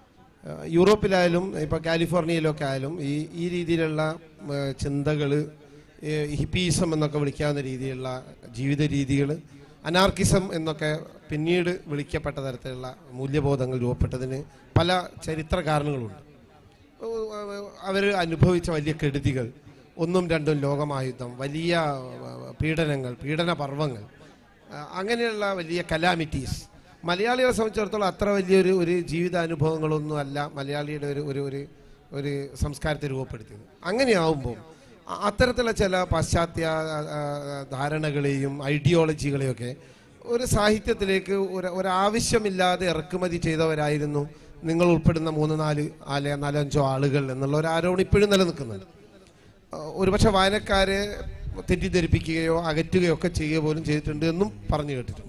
ആ, യൂറോപ്പിലായാലും ഇപ്പൊ കാലിഫോർണിയയിലൊക്കെ ആയാലും ഈ ഈ രീതിയിലുള്ള ചിന്തകൾ ഹിപ്പീസം എന്നൊക്കെ വിളിക്കാവുന്ന രീതിയിലുള്ള ജീവിത രീതികൾ അനാർക്കിസം എന്നൊക്കെ പിന്നീട് വിളിക്കപ്പെട്ട തരത്തിലുള്ള മൂല്യബോധങ്ങൾ രൂപപ്പെട്ടതിന് പല ചരിത്ര കാരണങ്ങളുണ്ട് അവർ അനുഭവിച്ച വലിയ കെടുതികൾ ഒന്നും രണ്ടും ലോകമായുധം വലിയ ആ, പീഡനങ്ങൾ പീഡന പർവങ്ങൾ ആ, അങ്ങനെയുള്ള വലിയ കലാമിറ്റീസ് മലയാളികളെ സംബന്ധിച്ചിടത്തോളം അത്ര വലിയൊരു ഒരു ജീവിതാനുഭവങ്ങളൊന്നും അല്ല മലയാളിയുടെ ഒരു ഒരു ഒരു ഒരു സംസ്കാരത്തെ രൂപപ്പെടുത്തിയത് അങ്ങനെയാവുമ്പോൾ അ- അത്തരത്തിലുള്ള ചില പാശ്ചാത്യ ആ, ആ, ധാരണകളെയും ഐഡിയോളജികളെയൊക്കെ ഒരു സാഹിത്യത്തിലേക്ക് ഒരു ഒരാവശ്യമില്ലാതെ ഇറക്കുമതി ചെയ്തവരായിരുന്നു നിങ്ങൾ ഉൾപ്പെടുന്ന മൂന്ന് നാല് അല്ലെ നാലഞ്ചോ ആളുകൾ എന്നുള്ള ഒരു ആരോപണം ഇപ്പോഴും നിലനിൽക്കുന്നുണ്ട് ആ, ഒരുപക്ഷെ വായനക്കാരെ തെറ്റിദ്ധരിപ്പിക്കുകയോ അകറ്റുകയോ ഒക്കെ ചെയ്യുക പോലും ചെയ്തിട്ടുണ്ട് എന്നും പറഞ്ഞു കേട്ടിട്ടുണ്ട്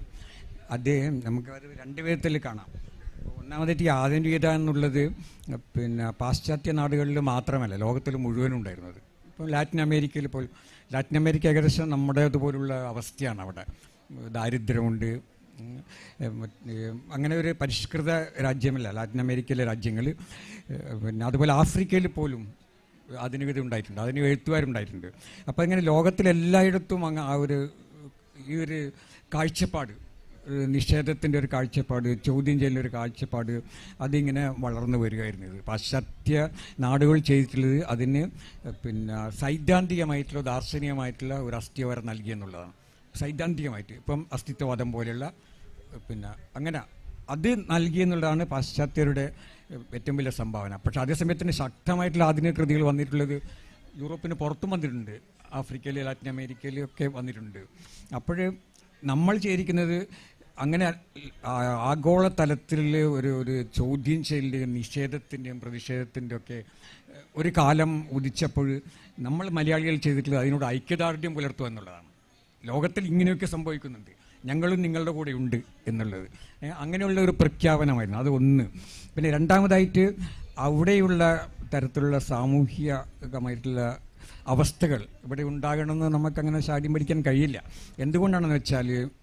അത് നമുക്ക് അത് രണ്ട് വിധത്തിൽ കാണാം ഒന്നാമതായിട്ട് ഈ ആധുനികത എന്നുള്ളത് പിന്നെ പാശ്ചാത്യ നാടുകളിൽ മാത്രമല്ല ലോകത്തിൽ മുഴുവനും ഉണ്ടായിരുന്നത് ഇപ്പോൾ ലാറ്റിൻ അമേരിക്കയിൽ പോലും ലാറ്റിൻ അമേരിക്ക ഏകദേശം നമ്മുടേതുപോലുള്ള അവസ്ഥയാണ് അവിടെ ദാരിദ്ര്യമുണ്ട് ഉം, ഏ, മറ്റ് അങ്ങനെ ഒരു പരിഷ്കൃത രാജ്യമല്ല ലാറ്റിൻ അമേരിക്കയിലെ രാജ്യങ്ങൾ പിന്നെ അതുപോലെ ആഫ്രിക്കയിൽ പോലും ആധുനികത ഉണ്ടായിട്ടുണ്ട് അതിന് എഴുത്തുകാരുണ്ടായിട്ടുണ്ട് അപ്പോൾ ഇങ്ങനെ ലോകത്തിലെല്ലായിടത്തും അങ്ങ് ആ ഒരു ഈ ഒരു കാഴ്ചപ്പാട് ഒരു നിഷേധത്തിൻ്റെ ഒരു കാഴ്ചപ്പാട് ചോദ്യം ചെയ്യുന്ന ഒരു കാഴ്ചപ്പാട് അതിങ്ങനെ വളർന്നു വരികയായിരുന്നു ഇത് പാശ്ചാത്യ നാടുകൾ ചെയ്തിട്ടുള്ളത് അതിന് പിന്നെ സൈദ്ധാന്തികമായിട്ടുള്ള ദാർശനികമായിട്ടുള്ള ഒരു അസ്ഥിവരം നൽകി എന്നുള്ളതാണ് സൈദ്ധാന്തികമായിട്ട് ഇപ്പം അസ്തിത്വവാദം പോലെയുള്ള പിന്നെ അങ്ങനെ അത് നൽകി എന്നുള്ളതാണ് പാശ്ചാത്യരുടെ ഏറ്റവും വലിയ സംഭാവന പക്ഷെ അതേസമയത്തിന് ശക്തമായിട്ടുള്ള ആധുനിക കൃതികൾ വന്നിട്ടുള്ളത് യൂറോപ്പിന് പുറത്തും വന്നിട്ടുണ്ട് ആഫ്രിക്കയിൽ ലാറ്റിൻ അമേരിക്കയിലും ഒക്കെ വന്നിട്ടുണ്ട് അപ്പോൾ നമ്മൾ ചേരിക്കുന്നത് അങ്ങനെ ആ- ആഗോള തലത്തിൽ ഒരു ഒരു ചോദ്യം ചെയ്യലിൻ്റെയും നിഷേധത്തിൻ്റെയും പ്രതിഷേധത്തിൻ്റെ ഒക്കെ ഏഹ്, ഒരു കാലം ഉദിച്ചപ്പോൾ നമ്മൾ മലയാളികൾ ചെയ്തിട്ടുള്ളത് അതിനോട് ഐക്യദാർഢ്യം പുലർത്തുക എന്നുള്ളതാണ് ലോകത്തിൽ ഇങ്ങനെയൊക്കെ സംഭവിക്കുന്നുണ്ട് ഞങ്ങളും നിങ്ങളുടെ കൂടെ ഉണ്ട് എന്നുള്ളത് ഏ, അങ്ങനെയുള്ള ഒരു പ്രഖ്യാപനമായിരുന്നു അത് ഒന്ന് പിന്നെ രണ്ടാമതായിട്ട് അവിടെയുള്ള തരത്തിലുള്ള സാമൂഹികമായിട്ടുള്ള അവസ്ഥകൾ ഇവിടെ ഉണ്ടാകണമെന്ന് നമുക്കങ്ങനെ ശാഠ്യം പിടിക്കാൻ കഴിയില്ല എന്തുകൊണ്ടാണെന്ന് വെച്ചാൽ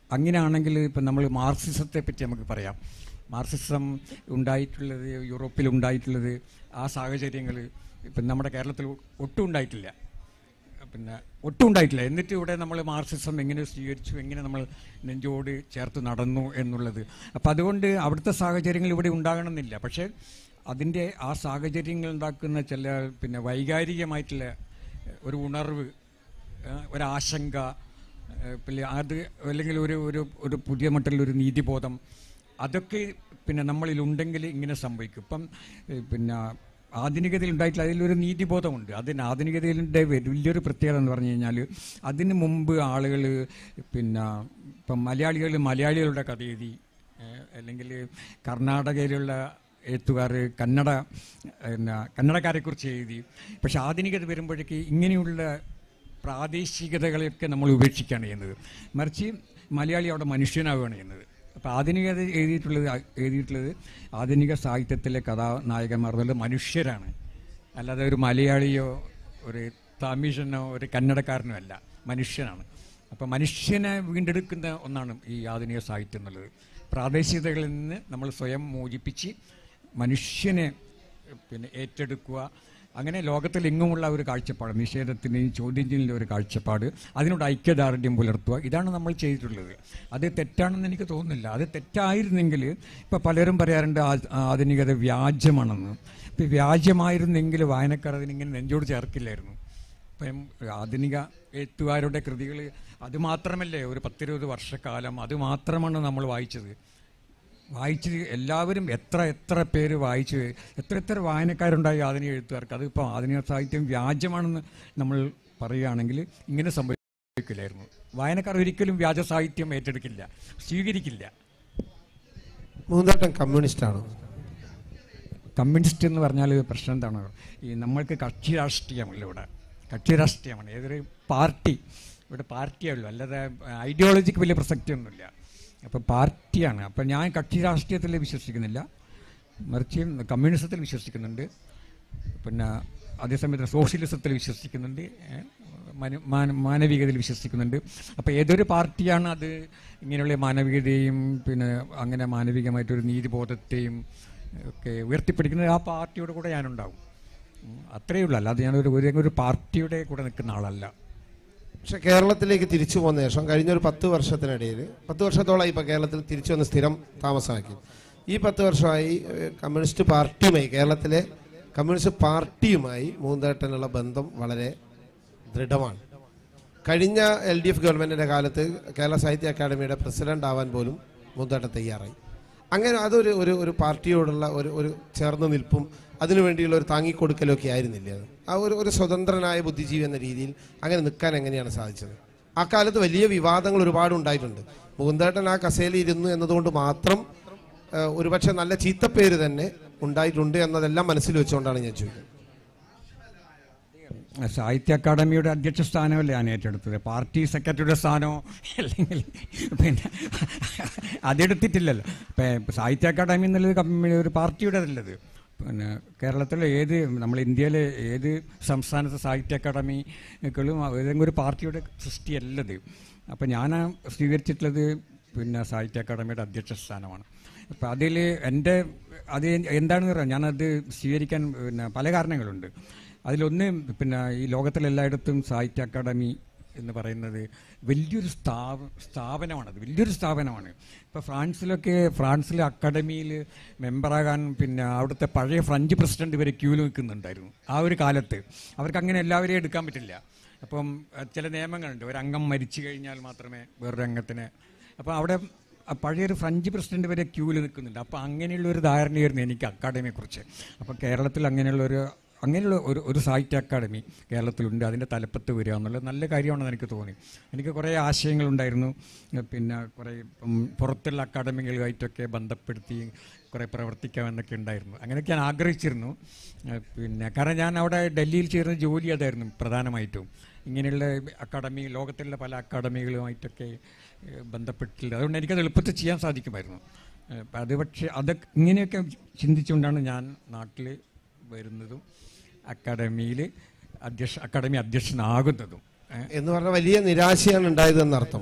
അങ്ങനെയാണെങ്കിൽ ഇപ്പം നമ്മൾ മാർക്സിസത്തെ പറ്റി നമുക്ക് പറയാം മാർക്സിസം ഉണ്ടായിട്ടുള്ളത് യൂറോപ്പിൽ ഉണ്ടായിട്ടുള്ളത് ആ സാഹചര്യങ്ങൾ ഇപ്പം നമ്മുടെ കേരളത്തിൽ ഒട്ടും ഉണ്ടായിട്ടില്ല പിന്നെ ഒട്ടും ഉണ്ടായിട്ടില്ല എന്നിട്ട് ഇവിടെ നമ്മൾ മാർക്സിസം എങ്ങനെ സ്വീകരിച്ചു എങ്ങനെ നമ്മൾ നെഞ്ചോട് ചേർത്ത് നടന്നു എന്നുള്ളത് അപ്പം അതുകൊണ്ട് അവിടുത്തെ സാഹചര്യങ്ങൾ ഇവിടെ ഉണ്ടാകണമെന്നില്ല പക്ഷേ അതിൻ്റെ ആ സാഹചര്യങ്ങൾ ഉണ്ടാക്കുന്ന ചില പിന്നെ വൈകാരികമായിട്ടുള്ള ഒരു ഉണർവ് ആ, ഒരാശങ്ക ഏഹ് പിന്നെ അത് അല്ലെങ്കിൽ ഒരു ഒരു ഒരു പുതിയ മട്ടിലൊരു നീതിബോധം അതൊക്കെ പിന്നെ നമ്മളിൽ ഉണ്ടെങ്കിൽ ഇങ്ങനെ സംഭവിക്കും ഇപ്പം ഏഹ് പിന്നെ ആധുനികതയിൽ ഉണ്ടായിട്ടുള്ള അതിലൊരു നീതിബോധമുണ്ട് അതിന് ആധുനികതയിലെ വലിയൊരു പ്രത്യേകത എന്ന് പറഞ്ഞു കഴിഞ്ഞാൽ അതിന് മുമ്പ് ആളുകൾ പിന്നെ ഇപ്പം മലയാളികൾ മലയാളികളുടെ കഥ എഴുതി ഏഹ് അല്ലെങ്കിൽ കർണാടകയിലുള്ള എഴുത്തുകാർ കന്നഡ പിന്നെ കന്നഡക്കാരെക്കുറിച്ച് എഴുതി പക്ഷെ ആധുനികത വരുമ്പോഴേക്ക് ഇങ്ങനെയുള്ള പ്രാദേശികതകളെയൊക്കെ നമ്മൾ ഉപേക്ഷിക്കുകയാണ് ചെയ്യുന്നത് മറിച്ച് മലയാളി അവിടെ മനുഷ്യനാവുകയാണ് ചെയ്യുന്നത് അപ്പോൾ ആധുനികത എഴുതിയിട്ടുള്ളത് എഴുതിയിട്ടുള്ളത് ആധുനിക സാഹിത്യത്തിലെ കഥാനായകന്മാർ എന്നുള്ളത് മനുഷ്യരാണ് അല്ലാതെ ഒരു മലയാളിയോ ഒരു തമിഴനോ ഒരു കന്നഡക്കാരനോ അല്ല മനുഷ്യനാണ് അപ്പോൾ മനുഷ്യനെ വീണ്ടെടുക്കുന്ന ഒന്നാണ് ഈ ആധുനിക സാഹിത്യം എന്നുള്ളത് പ്രാദേശികതകളിൽ നിന്ന് നമ്മൾ സ്വയം മോചിപ്പിച്ച് മനുഷ്യനെ പിന്നെ ഏറ്റെടുക്കുക അങ്ങനെ ലോകത്തിൽ എങ്ങുമുള്ള ഒരു കാഴ്ചപ്പാട് നിഷേധത്തിൻ്റെയും ചോദ്യം ചെയ്യലിൻ്റെ ഒരു കാഴ്ചപ്പാട് അതിനോട് ഐക്യദാർഢ്യം പുലർത്തുക ഇതാണ് നമ്മൾ ചെയ്തിട്ടുള്ളത് അത് തെറ്റാണെന്ന് എനിക്ക് തോന്നുന്നില്ല അത് തെറ്റായിരുന്നെങ്കിൽ ഇപ്പോൾ പലരും പറയാറുണ്ട് ആ- ആധുനികത വ്യാജമാണെന്ന് ഇപ്പം വ്യാജമായിരുന്നെങ്കിൽ വായനക്കാർ അതിനിങ്ങനെ നെഞ്ചോട് ചേർക്കില്ലായിരുന്നു ഇപ്പം ആധുനിക എഴുത്തുകാരുടെ കൃതികൾ അത് മാത്രമല്ലേ ഒരു പത്തിരുപത് വർഷക്കാലം അത് മാത്രമാണ് നമ്മൾ വായിച്ചത് വായിച്ച് എല്ലാവരും എത്ര എത്ര പേര് വായിച്ച് എത്ര എത്ര വായനക്കാരുണ്ടായി ആധുനിക എഴുത്തുകാർക്ക് അതിപ്പോൾ ആധുനിക സാഹിത്യം വ്യാജമാണെന്ന് നമ്മൾ പറയുകയാണെങ്കിൽ ഇങ്ങനെ സംഭവിക്കില്ലായിരുന്നു വായനക്കാർ ഒരിക്കലും വ്യാജ സാഹിത്യം ഏറ്റെടുക്കില്ല സ്വീകരിക്കില്ല മൂന്നാട്ടം കമ്മ്യൂണിസ്റ്റ് ആണോ കമ്മ്യൂണിസ്റ്റ് എന്ന് പറഞ്ഞാൽ പ്രശ്നം എന്താണ് ഈ നമ്മൾക്ക് കക്ഷി രാഷ്ട്രീയമല്ല ഇവിടെ കക്ഷി രാഷ്ട്രീയമാണ് ഏതൊരു പാർട്ടി ഇവിടെ പാർട്ടിയേ അല്ലാതെ ഐഡിയോളജിക്ക് വലിയ പ്രസക്തിയൊന്നുമില്ല അപ്പോൾ പാർട്ടിയാണ് അപ്പോൾ ഞാൻ കക്ഷി രാഷ്ട്രീയത്തിൽ വിശ്വസിക്കുന്നില്ല മറിച്ച് കമ്മ്യൂണിസത്തിൽ വിശ്വസിക്കുന്നുണ്ട് പിന്നെ അതേസമയത്ത് സോഷ്യലിസത്തിൽ വിശ്വസിക്കുന്നുണ്ട് ഏ, മനു- മാന- മാനവികതയിൽ വിശ്വസിക്കുന്നുണ്ട് അപ്പോൾ ഏതൊരു പാർട്ടിയാണ് അത് ഇങ്ങനെയുള്ള മാനവികതയും പിന്നെ അങ്ങനെ മാനവികമായിട്ടൊരു നീതിബോധത്തെയും ഒക്കെ ഉയർത്തിപ്പിടിക്കുന്നത് ആ പാർട്ടിയുടെ കൂടെ ഞാനുണ്ടാവും ഉം, അത്രയേ ഉള്ളൂ അല്ലാതെ ഞാനൊരു ഒരു ഒരു പാർട്ടിയുടെ കൂടെ നിൽക്കുന്ന ആളല്ല പക്ഷെ കേരളത്തിലേക്ക് തിരിച്ചു പോന്ന ശേഷം കഴിഞ്ഞ ഒരു പത്ത് വർഷത്തിനിടയിൽ പത്ത് വർഷത്തോളമായി ഇപ്പോൾ കേരളത്തിൽ തിരിച്ചു വന്ന് സ്ഥിരം താമസമാക്കി ഈ പത്ത് വർഷമായി ഏഹ്, കമ്മ്യൂണിസ്റ്റ് പാർട്ടിയുമായി കേരളത്തിലെ കമ്മ്യൂണിസ്റ്റ് പാർട്ടിയുമായി മൂന്തേട്ടനുള്ള ബന്ധം വളരെ ദൃഢമാണ് കഴിഞ്ഞ എൽ ഡി എഫ് ഗവൺമെൻറ്റിൻ്റെ കാലത്ത് കേരള സാഹിത്യ അക്കാദമിയുടെ പ്രസിഡന്റ് ആവാൻ പോലും മൂന്തേട്ടൻ തയ്യാറായി അങ്ങനെ അതൊരു ഒരു ഒരു പാർട്ടിയോടുള്ള ഒരു ഒരു ചേർന്ന് നിൽപ്പും അതിനുവേണ്ടിയുള്ള ഒരു താങ്ങിക്കൊടുക്കലൊക്കെ ആയിരുന്നില്ലേ അത് ആ ഒരു ഒരു സ്വതന്ത്രനായ ബുദ്ധിജീവി എന്ന രീതിയിൽ അങ്ങനെ നിൽക്കാൻ എങ്ങനെയാണ് സാധിച്ചത് ആ കാലത്ത് വലിയ വിവാദങ്ങൾ ഒരുപാട് ഉണ്ടായിട്ടുണ്ട് മുകുന്ദേട്ടൻ ആ കസേലയിൽ ഇരുന്നു എന്നതുകൊണ്ട് മാത്രം ആ, ഒരുപക്ഷെ നല്ല ചീത്തപ്പേര് തന്നെ ഉണ്ടായിട്ടുണ്ട് എന്നതെല്ലാം മനസ്സിൽ വെച്ചുകൊണ്ടാണ് ഞാൻ ചോദിക്കുന്നത് സാഹിത്യ അക്കാദമിയുടെ അധ്യക്ഷ സ്ഥാനമല്ലേ ഞാൻ ഏറ്റെടുത്തത് പാർട്ടി സെക്രട്ടറിയുടെ സ്ഥാനമോ അല്ലെങ്കിൽ പിന്നെ അതെടുത്തിട്ടില്ലല്ലോ ഇപ്പം സാഹിത്യ അക്കാദമി എന്നുള്ളത് കമ്മി- ഒരു പാർട്ടിയുടേതല്ലത് പിന്നെ കേരളത്തിലെ ഏത് നമ്മൾ ഇന്ത്യയിലെ ഏത് സംസ്ഥാനത്തെ സാഹിത്യ അക്കാദമികളും ഏതെങ്കിലും ഒരു പാർട്ടിയുടെ സൃഷ്ടിയല്ലത് അപ്പം ഞാൻ സ്വീകരിച്ചിട്ടുള്ളത് പിന്നെ സാഹിത്യ അക്കാദമിയുടെ അധ്യക്ഷ സ്ഥാനമാണ് അപ്പം അതിൽ എൻ്റെ അത് എന്താണെന്ന് പറയാം ഞാനത് സ്വീകരിക്കാൻ പിന്നെ പല കാരണങ്ങളുണ്ട് അതിലൊന്ന് പിന്നെ ഈ ലോകത്തിലെല്ലായിടത്തും സാഹിത്യ അക്കാദമി എന്ന് പറയുന്നത് വലിയൊരു സ്ഥാപ സ്ഥാപനമാണത് വലിയൊരു സ്ഥാപനമാണ് ഇപ്പോൾ ഫ്രാൻസിലൊക്കെ ഫ്രാൻസിലെ അക്കാദമിയിൽ മെമ്പറാകാൻ പിന്നെ അവിടുത്തെ പഴയ ഫ്രഞ്ച് പ്രസിഡന്റ് വരെ ക്യൂവിൽ നിൽക്കുന്നുണ്ടായിരുന്നു ആ ഒരു കാലത്ത് അവർക്ക് അങ്ങനെ എല്ലാവരെയും എടുക്കാൻ പറ്റില്ല അപ്പം അഹ് ചില നിയമങ്ങളുണ്ട് ഒരു അംഗം മരിച്ചു കഴിഞ്ഞാൽ മാത്രമേ വേറൊരു അംഗത്തിന് അപ്പോൾ അവിടെ ആ പഴയൊരു ഫ്രഞ്ച് പ്രസിഡന്റ് വരെ ക്യൂവിൽ നിൽക്കുന്നുണ്ട് അപ്പോൾ അങ്ങനെയുള്ള ഒരു ധാരണയായിരുന്നു എനിക്ക് അക്കാഡമിയെക്കുറിച്ച് അപ്പോൾ കേരളത്തിൽ അങ്ങനെയുള്ള ഒരു അങ്ങനെയുള്ള ഒരു ഒരു സാഹിത്യ അക്കാദമി കേരളത്തിലുണ്ട് അതിൻ്റെ തലപ്പത്ത് വരിക എന്നുള്ളത് നല്ല കാര്യമാണെന്ന് എനിക്ക് തോന്നി എനിക്ക് കുറേ ആശയങ്ങളുണ്ടായിരുന്നു ഏഹ് പിന്നെ കുറേ ഇപ്പം പുറത്തുള്ള അക്കാദമികളുമായിട്ടൊക്കെ ബന്ധപ്പെടുത്തി കുറേ പ്രവർത്തിക്കാമെന്നൊക്കെ ഉണ്ടായിരുന്നു അങ്ങനെയൊക്കെ ഞാൻ ആഗ്രഹിച്ചിരുന്നു ഏഹ് പിന്നെ കാരണം ഞാൻ അവിടെ ഡൽഹിയിൽ ചേർന്ന ജോലി അതായിരുന്നു പ്രധാനമായിട്ടും ഇങ്ങനെയുള്ള അക്കാദമി ലോകത്തിലുള്ള പല അക്കാദമികളുമായിട്ടൊക്കെ ഏഹ് ബന്ധപ്പെട്ടില്ല അതുകൊണ്ട് എനിക്കത് എളുപ്പത്തിൽ ചെയ്യാൻ സാധിക്കുമായിരുന്നു ഏഹ് അപ്പം അത് പക്ഷേ അതൊക്കെ ഇങ്ങനെയൊക്കെ ചിന്തിച്ചുകൊണ്ടാണ് ഞാൻ നാട്ടിൽ വരുന്നതും അക്കാദമിയിൽ അധ്യക്ഷ അക്കാദമി അധ്യക്ഷനാകുന്നതും ഏഹ് എന്ന് പറഞ്ഞാൽ വലിയ നിരാശയാണ് ഉണ്ടായതെന്നർത്ഥം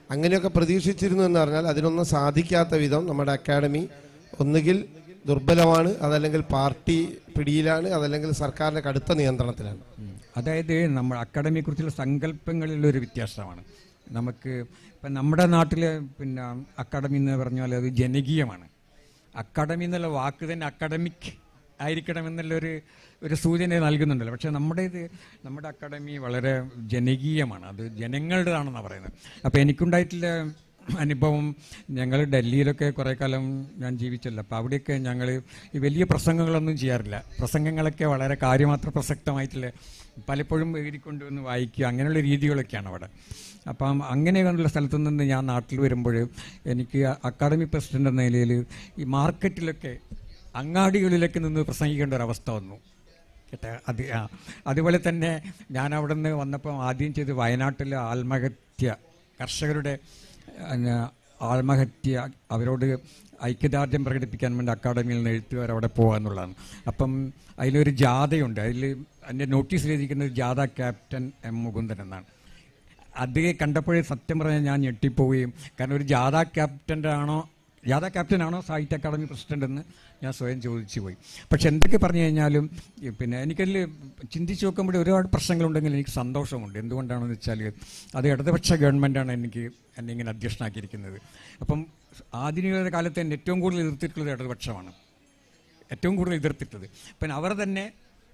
അങ്ങനെയൊക്കെ പ്രതീക്ഷിച്ചിരുന്നു എന്ന് പറഞ്ഞാൽ അതിനൊന്നും സാധിക്കാത്ത വിധം നമ്മുടെ അക്കാഡമി ഒന്നുകിൽ ദുർബലമാണ് അതല്ലെങ്കിൽ പാർട്ടി പിടിയിലാണ് അതല്ലെങ്കിൽ സർക്കാരിന്റെ കടുത്ത നിയന്ത്രണത്തിലാണ് അതായത് നമ്മൾ അക്കാഡമിയെക്കുറിച്ചുള്ള സങ്കല്പങ്ങളിലൊരു വ്യത്യാസമാണ് നമുക്ക് ഇപ്പം നമ്മുടെ നാട്ടിൽ പിന്നെ അക്കാഡമി എന്ന് പറഞ്ഞാൽ അത് ജനകീയമാണ് അക്കാഡമി എന്നുള്ള വാക്ക് തന്നെ അക്കാഡമിക് ആയിരിക്കണം എന്നുള്ളൊരു ഒരു സൂചന നൽകുന്നുണ്ടല്ലോ പക്ഷേ നമ്മുടെ ഇത് നമ്മുടെ അക്കാഡമി വളരെ ജനകീയമാണ് അത് ജനങ്ങളുടേതാണെന്നാണ് പറയുന്നത് അപ്പോൾ എനിക്കുണ്ടായിട്ടുള്ള അനുഭവം ഞങ്ങൾ ഡൽഹിയിലൊക്കെ കുറേ കാലം ഞാൻ ജീവിച്ചല്ലോ അപ്പോൾ അവിടെയൊക്കെ ഞങ്ങൾ ഈ വലിയ പ്രസംഗങ്ങളൊന്നും ചെയ്യാറില്ല പ്രസംഗങ്ങളൊക്കെ വളരെ കാര്യമാത്ര പ്രസക്തമായിട്ടുള്ള പലപ്പോഴും എഴുതിക്കൊണ്ടുവന്ന് വായിക്കുക അങ്ങനെയുള്ള രീതികളൊക്കെയാണ് അവിടെ അപ്പം അങ്ങനെയുള്ള സ്ഥലത്തു നിന്ന് ഞാൻ നാട്ടിൽ വരുമ്പോൾ എനിക്ക് അക്കാഡമി പ്രസിഡന്റ് എന്ന നിലയിൽ ഈ മാർക്കറ്റിലൊക്കെ അങ്ങാടികളിലൊക്കെ നിന്ന് പ്രസംഗിക്കേണ്ട ഒരു അവസ്ഥ വന്നു കേട്ടോ അത് ആ അതുപോലെ തന്നെ ഞാൻ അവിടെ നിന്ന് വന്നപ്പോൾ ആദ്യം ചെയ്ത് വയനാട്ടിലെ ആത്മഹത്യ കർഷകരുടെ പിന്നെ, ആത്മഹത്യ അവരോട് ഐക്യദാർഢ്യം പ്രകടിപ്പിക്കാൻ വേണ്ടി അക്കാഡമിയിൽ നിന്ന് എഴുത്തുകാർ അവിടെ പോകുക എന്നുള്ളതാണ് അപ്പം അതിലൊരു ജാഥയുണ്ട് അതിൽ എൻ്റെ നോട്ടീസിൽ എഴുതിയിരിക്കുന്നത് ജാഥ ക്യാപ്റ്റൻ എം മുകുന്ദൻ എന്നാണ് അത് കണ്ടപ്പോഴേ സത്യം പറഞ്ഞാൽ ഞാൻ ഞെട്ടിപ്പോവുകയും കാരണം ഒരു ജാഥ ക്യാപ്റ്റൻ്റെ ആണോ ജാഥ ക്യാപ്റ്റനാണോ സാഹിത്യ അക്കാദമി പ്രസിഡന്റ് എന്ന് ഞാൻ സ്വയം ചോദിച്ചു പോയി പക്ഷെ എന്തൊക്കെ പറഞ്ഞു കഴിഞ്ഞാലും ഈ പിന്നെ എനിക്കതിൽ ചിന്തിച്ച് നോക്കുമ്പോൾ ഒരുപാട് പ്രശ്നങ്ങളുണ്ടെങ്കിൽ എനിക്ക് സന്തോഷമുണ്ട് എന്തുകൊണ്ടാണെന്ന് വെച്ചാൽ അത് ഇടതുപക്ഷ ഗവൺമെൻറ്റാണ് എനിക്ക് എന്നെ ഇങ്ങനെ അധ്യക്ഷനാക്കിയിരിക്കുന്നത് അപ്പം ആധുനിക കാലത്ത് എന്നെ ഏറ്റവും കൂടുതൽ എതിർത്തിട്ടുള്ളത് ഇടതുപക്ഷമാണ് ഏറ്റവും കൂടുതൽ എതിർത്തിട്ടത് പിന്നെ അവർ തന്നെ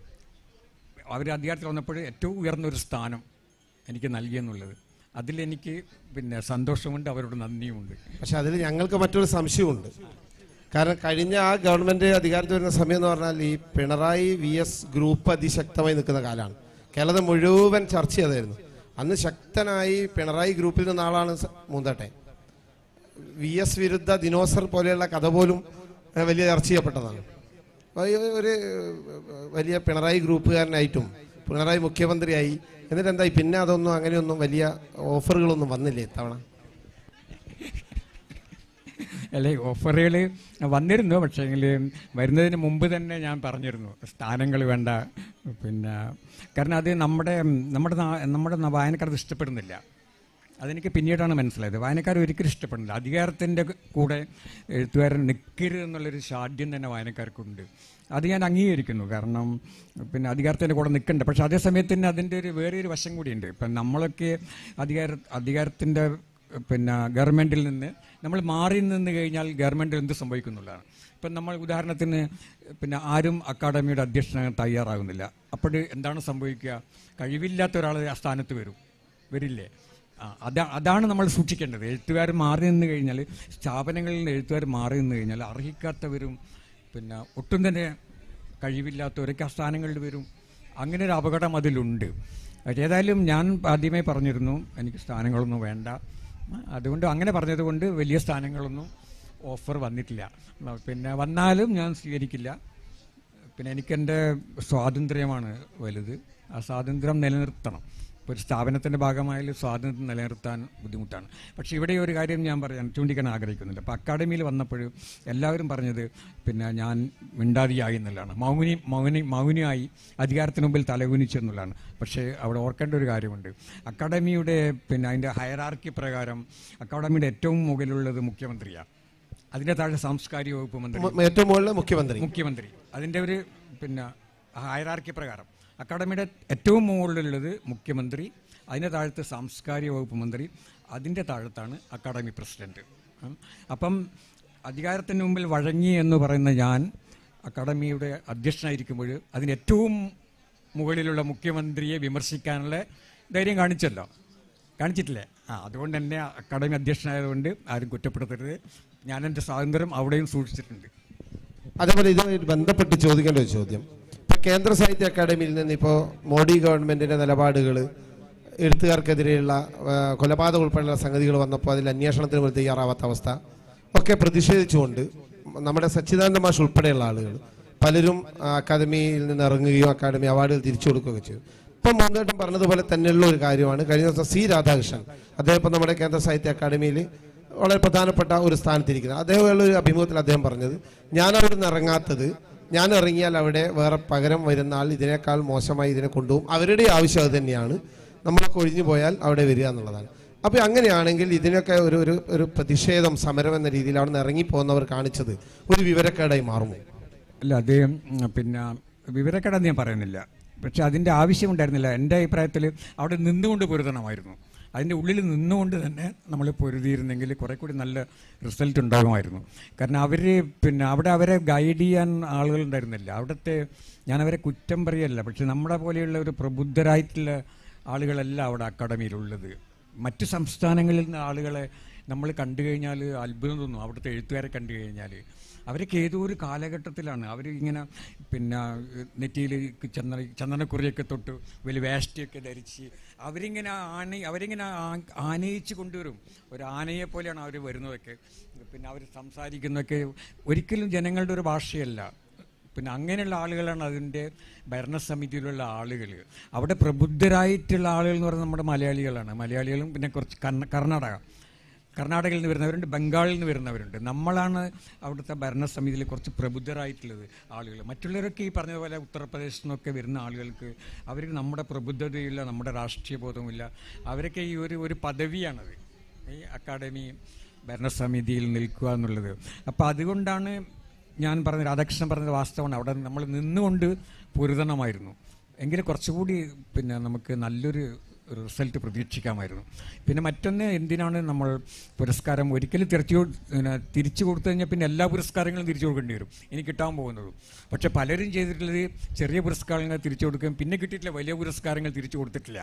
അവർ അധികാരത്തിൽ വന്നപ്പോൾ ഏറ്റവും ഉയർന്ന ഒരു സ്ഥാനം എനിക്ക് നൽകിയെന്നുള്ളത് അതിലെനിക്ക് പിന്നെ സന്തോഷമുണ്ട് അവരോട് നന്ദിയുമുണ്ട് പക്ഷെ അതിൽ ഞങ്ങൾക്ക് മറ്റൊരു സംശയമുണ്ട് കാരണം കഴിഞ്ഞ ആ ഗവൺമെന്റ് അധികാരത്തിൽ വരുന്ന സമയം എന്ന് പറഞ്ഞാൽ ഈ പിണറായി വി എസ് ഗ്രൂപ്പ് അതിശക്തമായി നിൽക്കുന്ന കാലമാണ് കേരളത്തിൽ മുഴുവൻ ചർച്ച ചെയ്തായിരുന്നു അന്ന് ശക്തനായി പിണറായി ഗ്രൂപ്പിൽ നിന്ന ആളാണ് സ- മൂന്തട്ടെ വി എസ് വിരുദ്ധ ദിനോസർ പോലെയുള്ള കഥ പോലും ഏഹ്, വലിയ ചർച്ച ചെയ്യപ്പെട്ടതാണ് അപ്പോൾ ഈ ഒരു ഏഹ്, വലിയ പിണറായി ഗ്രൂപ്പുകാരനായിട്ടും പിണറായി മുഖ്യമന്ത്രിയായി എന്നിട്ട് എന്തായി പിന്നെ അതൊന്നും അങ്ങനെയൊന്നും വലിയ ഓഫറുകളൊന്നും വന്നില്ലേ ഇത്തവണ അല്ലെ ഓഫറുകൾ വന്നിരുന്നു പക്ഷേങ്കിൽ വരുന്നതിന് മുമ്പ് തന്നെ ഞാൻ പറഞ്ഞിരുന്നു സ്ഥാനങ്ങൾ വേണ്ട പിന്നെ കാരണം അത് നമ്മുടെ നമ്മുടെ നാ- നമ്മുടെ ന- വായനക്കാർ അത് ഇഷ്ടപ്പെടുന്നില്ല അതെനിക്ക് പിന്നീടാണ് മനസ്സിലായത് വായനക്കാർ ഒരിക്കലും ഇഷ്ടപ്പെടുന്നില്ല അധികാരത്തിൻ്റെ കൂടെ എഴുത്തുകാരൻ നിൽക്കരുത് എന്നുള്ളൊരു ഷാഠ്യം തന്നെ വായനക്കാർക്കുണ്ട് അത് ഞാൻ അംഗീകരിക്കുന്നു കാരണം പിന്നെ അധികാരത്തിൻ്റെ കൂടെ നിൽക്കണ്ട പക്ഷെ അതേ സമയത്ത് തന്നെ അതിൻ്റെ ഒരു വേറെ ഒരു വശം കൂടിയുണ്ട് ഇപ്പം നമ്മളൊക്കെ അധികാര അധികാരത്തിൻ്റെ പിന്നെ ഗവൺമെൻറ്റിൽ നിന്ന് നമ്മൾ മാറി നിന്ന് കഴിഞ്ഞാൽ ഗവൺമെൻറ് എന്ത് സംഭവിക്കുന്നുള്ളതാണ് ഇപ്പം നമ്മൾ ഉദാഹരണത്തിന് പിന്നെ ആരും അക്കാഡമിയുടെ അധ്യക്ഷനാകാൻ തയ്യാറാകുന്നില്ല അപ്പോൾ എന്താണ് സംഭവിക്കുക കഴിവില്ലാത്ത ഒരാൾ ആ സ്ഥാനത്ത് വരും വരില്ലേ ആ അതാ അതാണ് നമ്മൾ സൂക്ഷിക്കേണ്ടത് എഴുത്തുകാർ മാറി നിന്ന് കഴിഞ്ഞാൽ സ്ഥാപനങ്ങളിൽ നിന്ന് എഴുത്തുകാർ മാറി നിന്ന് കഴിഞ്ഞാൽ അർഹിക്കാത്തവരും പിന്നെ ഒട്ടും തന്നെ കഴിവില്ലാത്തവരൊക്കെ ആ സ്ഥാനങ്ങളിൽ വരും അങ്ങനെ ഒരു അപകടം അതിലുണ്ട് പക്ഷേ ഏതായാലും ഞാൻ ആദ്യമേ പറഞ്ഞിരുന്നു എനിക്ക് സ്ഥാനങ്ങളൊന്നും വേണ്ട അതുകൊണ്ട് അങ്ങനെ പറഞ്ഞതുകൊണ്ട് വലിയ സ്ഥാനങ്ങളൊന്നും ഓഫർ വന്നിട്ടില്ല പിന്നെ വന്നാലും ഞാൻ സ്വീകരിക്കില്ല പിന്നെ എനിക്കെൻ്റെ സ്വാതന്ത്ര്യമാണ് വലുത് ആ സ്വാതന്ത്ര്യം നിലനിർത്തണം ഇപ്പോൾ ഒരു സ്ഥാപനത്തിൻ്റെ ഭാഗമായാലും സ്വാതന്ത്ര്യം നിലനിർത്താൻ ബുദ്ധിമുട്ടാണ് പക്ഷേ ഇവിടെ ഒരു കാര്യം ഞാൻ പറയാൻ ചൂണ്ടിക്കാൻ ആഗ്രഹിക്കുന്നുണ്ട് അപ്പോൾ അക്കാഡമിയിൽ വന്നപ്പോൾ എല്ലാവരും പറഞ്ഞത് പിന്നെ ഞാൻ മിണ്ടാതിയായി എന്നുള്ളതാണ് മൗനി മൗനി മൗനിയായി അധികാരത്തിന് മുമ്പിൽ തലകുനിച്ചു എന്നുള്ളതാണ് പക്ഷേ അവിടെ ഓർക്കേണ്ട ഒരു കാര്യമുണ്ട് അക്കാഡമിയുടെ പിന്നെ അതിൻ്റെ ഹയറാർക്കി പ്രകാരം അക്കാഡമിയുടെ ഏറ്റവും മുകളിലുള്ളത് മുഖ്യമന്ത്രിയാണ് അതിൻ്റെ താഴെ സാംസ്കാരിക വകുപ്പ് മന്ത്രി മ- ഏറ്റവും മുകളിൽ മുഖ്യമന്ത്രി മുഖ്യമന്ത്രി അതിൻ്റെ ഒരു പിന്നെ ഹയറാർക്കി പ്രകാരം അക്കാഡമിയുടെ ഏറ്റവും മുകളിലുള്ളത് മുഖ്യമന്ത്രി അതിൻ്റെ താഴത്ത് സാംസ്കാരിക വകുപ്പ് മന്ത്രി അതിൻ്റെ താഴത്താണ് അക്കാഡമി പ്രസിഡന്റ് ഉം. അപ്പം അധികാരത്തിന് മുമ്പിൽ വഴങ്ങി എന്ന് പറയുന്ന ഞാൻ അക്കാഡമിയുടെ അധ്യക്ഷനായിരിക്കുമ്പോൾ അതിന് ഏറ്റവും മുകളിലുള്ള മുഖ്യമന്ത്രിയെ വിമർശിക്കാനുള്ള ധൈര്യം കാണിച്ചല്ലോ കാണിച്ചിട്ടില്ലേ ആ അതുകൊണ്ട് തന്നെ അക്കാഡമി അധ്യക്ഷനായതുകൊണ്ട് ആരും കുറ്റപ്പെടുത്തരുത് ഞാൻ എൻ്റെ സ്വാതന്ത്ര്യം അവിടെയും സൂക്ഷിച്ചിട്ടുണ്ട് അതേപോലെ ഇതുമായി ബന്ധപ്പെട്ട് ചോദിക്കേണ്ട ഒരു ചോദ്യം ഇപ്പൊ കേന്ദ്ര സാഹിത്യ അക്കാദമിയിൽ നിന്ന് ഇപ്പോൾ മോഡി ഗവൺമെന്റിന്റെ നിലപാടുകൾ എഴുത്തുകാർക്കെതിരെയുള്ള ആ, കൊലപാതകം ഉൾപ്പെടെയുള്ള സംഗതികൾ വന്നപ്പോൾ അതിൽ അന്വേഷണത്തിന് പോലും തയ്യാറാവാത്ത അവസ്ഥ ഒക്കെ പ്രതിഷേധിച്ചുകൊണ്ട് നമ്മുടെ സച്ചിദാനന്ദ മാഷ് ഉൾപ്പെടെയുള്ള ആളുകൾ പലരും ആ, അക്കാദമിയിൽ നിന്ന് ഇറങ്ങുകയും അക്കാദമി അവാർഡുകൾ തിരിച്ചു കൊടുക്കുകയൊക്കെ ചെയ്തു ഇപ്പം മുന്തേട്ടം പറഞ്ഞതുപോലെ തന്നെയുള്ള ഒരു കാര്യമാണ് കഴിഞ്ഞ ദിവസം സി രാധാകൃഷ്ണൻ അദ്ദേഹം ഇപ്പം നമ്മുടെ കേന്ദ്ര സാഹിത്യ അക്കാദമിയിൽ വളരെ പ്രധാനപ്പെട്ട ഒരു സ്ഥാനത്തിരിക്കുന്നത് അദ്ദേഹമുള്ള ഒരു അഭിമുഖത്തിൽ അദ്ദേഹം പറഞ്ഞത് ഞാൻ അവിടെ നിന്ന് ഇറങ്ങാത്തത് ഞാൻ ഇറങ്ങിയാൽ അവിടെ വേറെ പകരം വരുന്ന ആൾ ഇതിനേക്കാൾ മോശമായി ഇതിനെ കൊണ്ടുപോകും അവരുടെ ആവശ്യം അത് തന്നെയാണ് നമ്മളൊക്കെ ഒഴിഞ്ഞു പോയാൽ അവിടെ വരിക എന്നുള്ളതാണ് അപ്പൊ അങ്ങനെയാണെങ്കിൽ ഇതിനൊക്കെ ഒരു ഒരു ഒരു പ്രതിഷേധം സമരം എന്ന രീതിയിൽ അവിടെ നിന്ന് ഇറങ്ങിപ്പോകുന്നവർ കാണിച്ചത് ഒരു വിവരക്കേടായി മാറുമോ അല്ല അത് ഉം, പിന്നെ വിവരക്കേടെന്ന് ഞാൻ പറയുന്നില്ല പക്ഷെ അതിൻ്റെ ആവശ്യമുണ്ടായിരുന്നില്ല എൻ്റെ അഭിപ്രായത്തിൽ അവിടെ നിന്നുകൊണ്ട് പൊരുതണമായിരുന്നു അതിൻ്റെ ഉള്ളിൽ നിന്നുകൊണ്ട് തന്നെ നമ്മൾ പൊരുതിയിരുന്നെങ്കിൽ കുറെ കൂടി നല്ല റിസൾട്ട് ഉണ്ടാകുമായിരുന്നു കാരണം അവർ പിന്നെ അവിടെ അവരെ ഗൈഡ് ചെയ്യാൻ ആളുകളുണ്ടായിരുന്നില്ല അവിടുത്തെ ഞാൻ അവരെ കുറ്റം പറയല്ല പക്ഷെ നമ്മളെ പോലെയുള്ള ഒരു പ്രബുദ്ധരായിട്ടുള്ള ആളുകളല്ല അവിടെ അക്കാഡമിയിലുള്ളത് മറ്റ് സംസ്ഥാനങ്ങളിൽ നിന്ന് ആളുകളെ നമ്മൾ കണ്ടു കഴിഞ്ഞാൽ അത്ഭുതം തോന്നും അവിടുത്തെ എഴുത്തുകാരെ കണ്ടു കഴിഞ്ഞാൽ അവരൊക്കെ ഏതോ ഒരു കാലഘട്ടത്തിലാണ് അവർ ഇങ്ങനെ പിന്നെ നെറ്റിയിൽ ചന്ദന ചന്ദനക്കുറിയൊക്കെ തൊട്ട് വലിയ വേഷ്ടിയൊക്കെ ധരിച്ച് അവരിങ്ങനെ ആന അവരിങ്ങനെ ആ- ആനയിച്ച് കൊണ്ടുവരും ഒരു ആനയെ പോലെയാണ് അവർ വരുന്നതൊക്കെ പിന്നെ അവർ സംസാരിക്കുന്നതൊക്കെ ഒരിക്കലും ജനങ്ങളുടെ ഒരു ഭാഷയല്ല പിന്നെ അങ്ങനെയുള്ള ആളുകളാണ് അതിൻ്റെ ഭരണസമിതിയിലുള്ള ആളുകൾ അവിടെ പ്രബുദ്ധരായിട്ടുള്ള ആളുകൾ എന്ന് പറയുന്നത് നമ്മുടെ മലയാളികളാണ് മലയാളികളും പിന്നെ കുറച്ച് കർണ- കർണാടക കർണാടകയിൽ നിന്ന് വരുന്നവരുണ്ട് ബംഗാളിൽ നിന്ന് വരുന്നവരുണ്ട് നമ്മളാണ് അവിടുത്തെ ഭരണസമിതിയിൽ കുറച്ച് പ്രബുദ്ധരായിട്ടുള്ളത് ആളുകൾ മറ്റുള്ളവരൊക്കെ ഈ പറഞ്ഞതുപോലെ ഉത്തർപ്രദേശിൽ നിന്നൊക്കെ വരുന്ന ആളുകൾക്ക് അവർക്ക് നമ്മുടെ പ്രബുദ്ധതയില്ല നമ്മുടെ രാഷ്ട്രീയ ബോധവുമില്ല അവരൊക്കെ ഈ ഒരു ഒരു പദവിയാണത് ഈ അക്കാഡമി ഭരണസമിതിയിൽ നിൽക്കുക എന്നുള്ളത് അപ്പോൾ അതുകൊണ്ടാണ് ഞാൻ പറഞ്ഞ രാധാകൃഷ്ണൻ പറഞ്ഞത് വാസ്തവമാണ് അവിടെ നമ്മൾ നിന്നുകൊണ്ട് പൊരുതണമായിരുന്നു എങ്കിൽ കുറച്ചുകൂടി പിന്നെ നമുക്ക് നല്ലൊരു റിസൾട്ട് പ്രതീക്ഷിക്കാമായിരുന്നു പിന്നെ മറ്റൊന്ന് എന്തിനാണ് നമ്മൾ പുരസ്കാരം ഒരിക്കലും തിരിച്ചു കൊ- പിന്നെ തിരിച്ചു കൊടുത്തു കഴിഞ്ഞാൽ പിന്നെ എല്ലാ പുരസ്കാരങ്ങളും തിരിച്ചു കൊടുക്കേണ്ടി വരും ഇനി കിട്ടാൻ പോകുന്നത് പക്ഷെ പലരും ചെയ്തിട്ടുള്ളത് ചെറിയ പുരസ്കാരങ്ങൾ തിരിച്ചു കൊടുക്കുകയും പിന്നെ കിട്ടിയിട്ടില്ല വലിയ പുരസ്കാരങ്ങൾ തിരിച്ചു കൊടുത്തിട്ടില്ല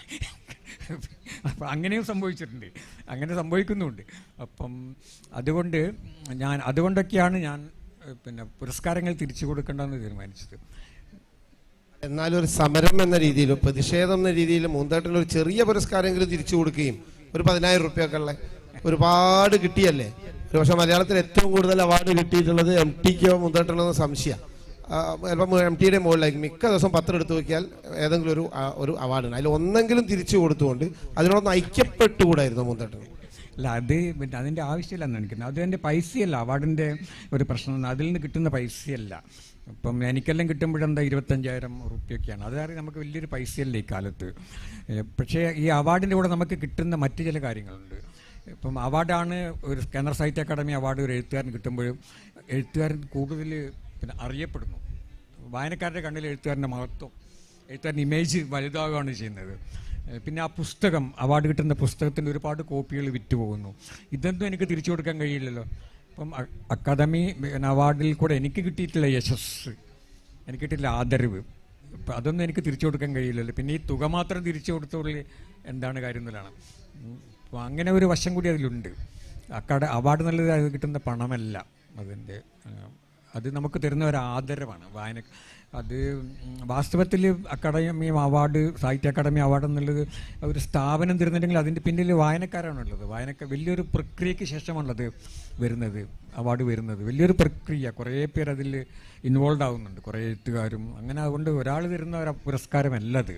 അപ്പം അങ്ങനെയും സംഭവിച്ചിട്ടുണ്ട് അങ്ങനെ സംഭവിക്കുന്നുമുണ്ട് അപ്പം അതുകൊണ്ട് ഞാൻ അതുകൊണ്ടൊക്കെയാണ് ഞാൻ ഏഹ്, പിന്നെ പുരസ്കാരങ്ങൾ തിരിച്ചു കൊടുക്കേണ്ടെന്ന് തീരുമാനിച്ചത് എന്നാലും ഒരു സമരം എന്ന രീതിയിൽ പ്രതിഷേധം എന്ന രീതിയിൽ മൂന്തേട്ടന് ഒരു ചെറിയ പുരസ്കാരമെങ്കിലും തിരിച്ചു കൊടുക്കുകയും ഒരു പതിനായിരം റുപ്യൊക്കെ ഉള്ള ഒരുപാട് കിട്ടിയല്ലേ ഒരു പക്ഷെ മലയാളത്തിൽ ഏറ്റവും കൂടുതൽ അവാർഡ് കിട്ടിയിട്ടുള്ളത് എം ടിക്കോ മൂന്തേട്ടനോ സംശയം ചിലപ്പോൾ എം ടിയുടെ മുകളിലേക്ക് മിക്ക ദിവസം പത്രം എടുത്തു നോക്കിയാൽ ഏതെങ്കിലും ഒരു ആ, ഒരു അവാർഡാണ് അതിൽ ഒന്നെങ്കിലും തിരിച്ചു കൊടുത്തുകൊണ്ട് അതിനോടൊന്ന് ഐക്യപ്പെട്ടുകൂടായിരുന്നു മൂന്തേട്ടന് അല്ല അത് പിന്നെ അതിൻ്റെ ആവശ്യമില്ലെന്ന് എനിക്ക് അത് എൻ്റെ പൈസയല്ല അവാർഡിൻ്റെ ഒരു പ്രശ്നം അതിൽ നിന്ന് കിട്ടുന്ന പൈസയല്ല ഇപ്പം എനിക്കെല്ലാം കിട്ടുമ്പോഴെന്താ ഇരുപത്തഞ്ചായിരം റുപ്യൊക്കെയാണ് അത് അറിയാം നമുക്ക് വലിയൊരു പൈസയല്ല ഈ കാലത്ത് ഏ, പക്ഷേ ഈ അവാർഡിൻ്റെ കൂടെ നമുക്ക് കിട്ടുന്ന മറ്റു ചില കാര്യങ്ങളുണ്ട് ഇപ്പം അവാർഡാണ് ഒരു കേന്ദ്ര സാഹിത്യ അക്കാദമി അവാർഡ് ഒരു എഴുത്തുകാരൻ കിട്ടുമ്പോഴും എഴുത്തുകാരൻ കൂടുതൽ പിന്നെ അറിയപ്പെടുന്നു വായനക്കാരുടെ കണ്ണിൽ എഴുത്തുകാരൻ്റെ മഹത്വം എഴുത്തുകാരൻ ഇമേജ് വലുതാവുകയാണ് ചെയ്യുന്നത് ഏഹ് പിന്നെ ആ പുസ്തകം അവാർഡ് കിട്ടുന്ന പുസ്തകത്തിൻ്റെ ഒരുപാട് കോപ്പികൾ വിറ്റുപോകുന്നു ഇതൊന്നും എനിക്ക് തിരിച്ചു കൊടുക്കാൻ കഴിയില്ലല്ലോ അപ്പം അ- അക്കാദമി പിന്നെ അവാർഡിൽ കൂടെ എനിക്ക് കിട്ടിയിട്ടില്ല യശസ് എനിക്ക് കിട്ടിയിട്ടില്ല ആദരവ് ഇപ്പം അതൊന്നും എനിക്ക് തിരിച്ചു കൊടുക്കാൻ കഴിയില്ലല്ലോ പിന്നെ ഈ തുക മാത്രം തിരിച്ചു കൊടുത്തോളി എന്താണ് കാര്യം എന്നുള്ളതാണ് അപ്പോൾ അങ്ങനെ ഒരു വശം കൂടി അതിലുണ്ട് അക്കാഡ അവാർഡ് നല്ലത് അത് കിട്ടുന്ന പണമല്ല അതിൻ്റെ ആ, അത് നമുക്ക് തരുന്ന ഒരു ആദരവാണ് വായന അത് വാസ്തവത്തിൽ academy award Sahitya Akademi award എന്നുള്ളത് ഒരു സ്ഥാപനം തരുന്നുണ്ടെങ്കിൽ അതിൻ്റെ പിന്നിൽ വായനക്കാരാണുള്ളത് വായനക്കാർ വലിയൊരു പ്രക്രിയയ്ക്ക് ശേഷമാണത് വരുന്നത് അവാർഡ് വരുന്നത് വലിയൊരു പ്രക്രിയ കുറേ പേർ അതിൽ ഇൻവോൾവ് ആവുന്നുണ്ട് കുറേ എഴുത്തുകാരും അങ്ങനെ അതുകൊണ്ട് ഒരാൾ തരുന്ന ഒരു പുരസ്കാരമല്ല അത്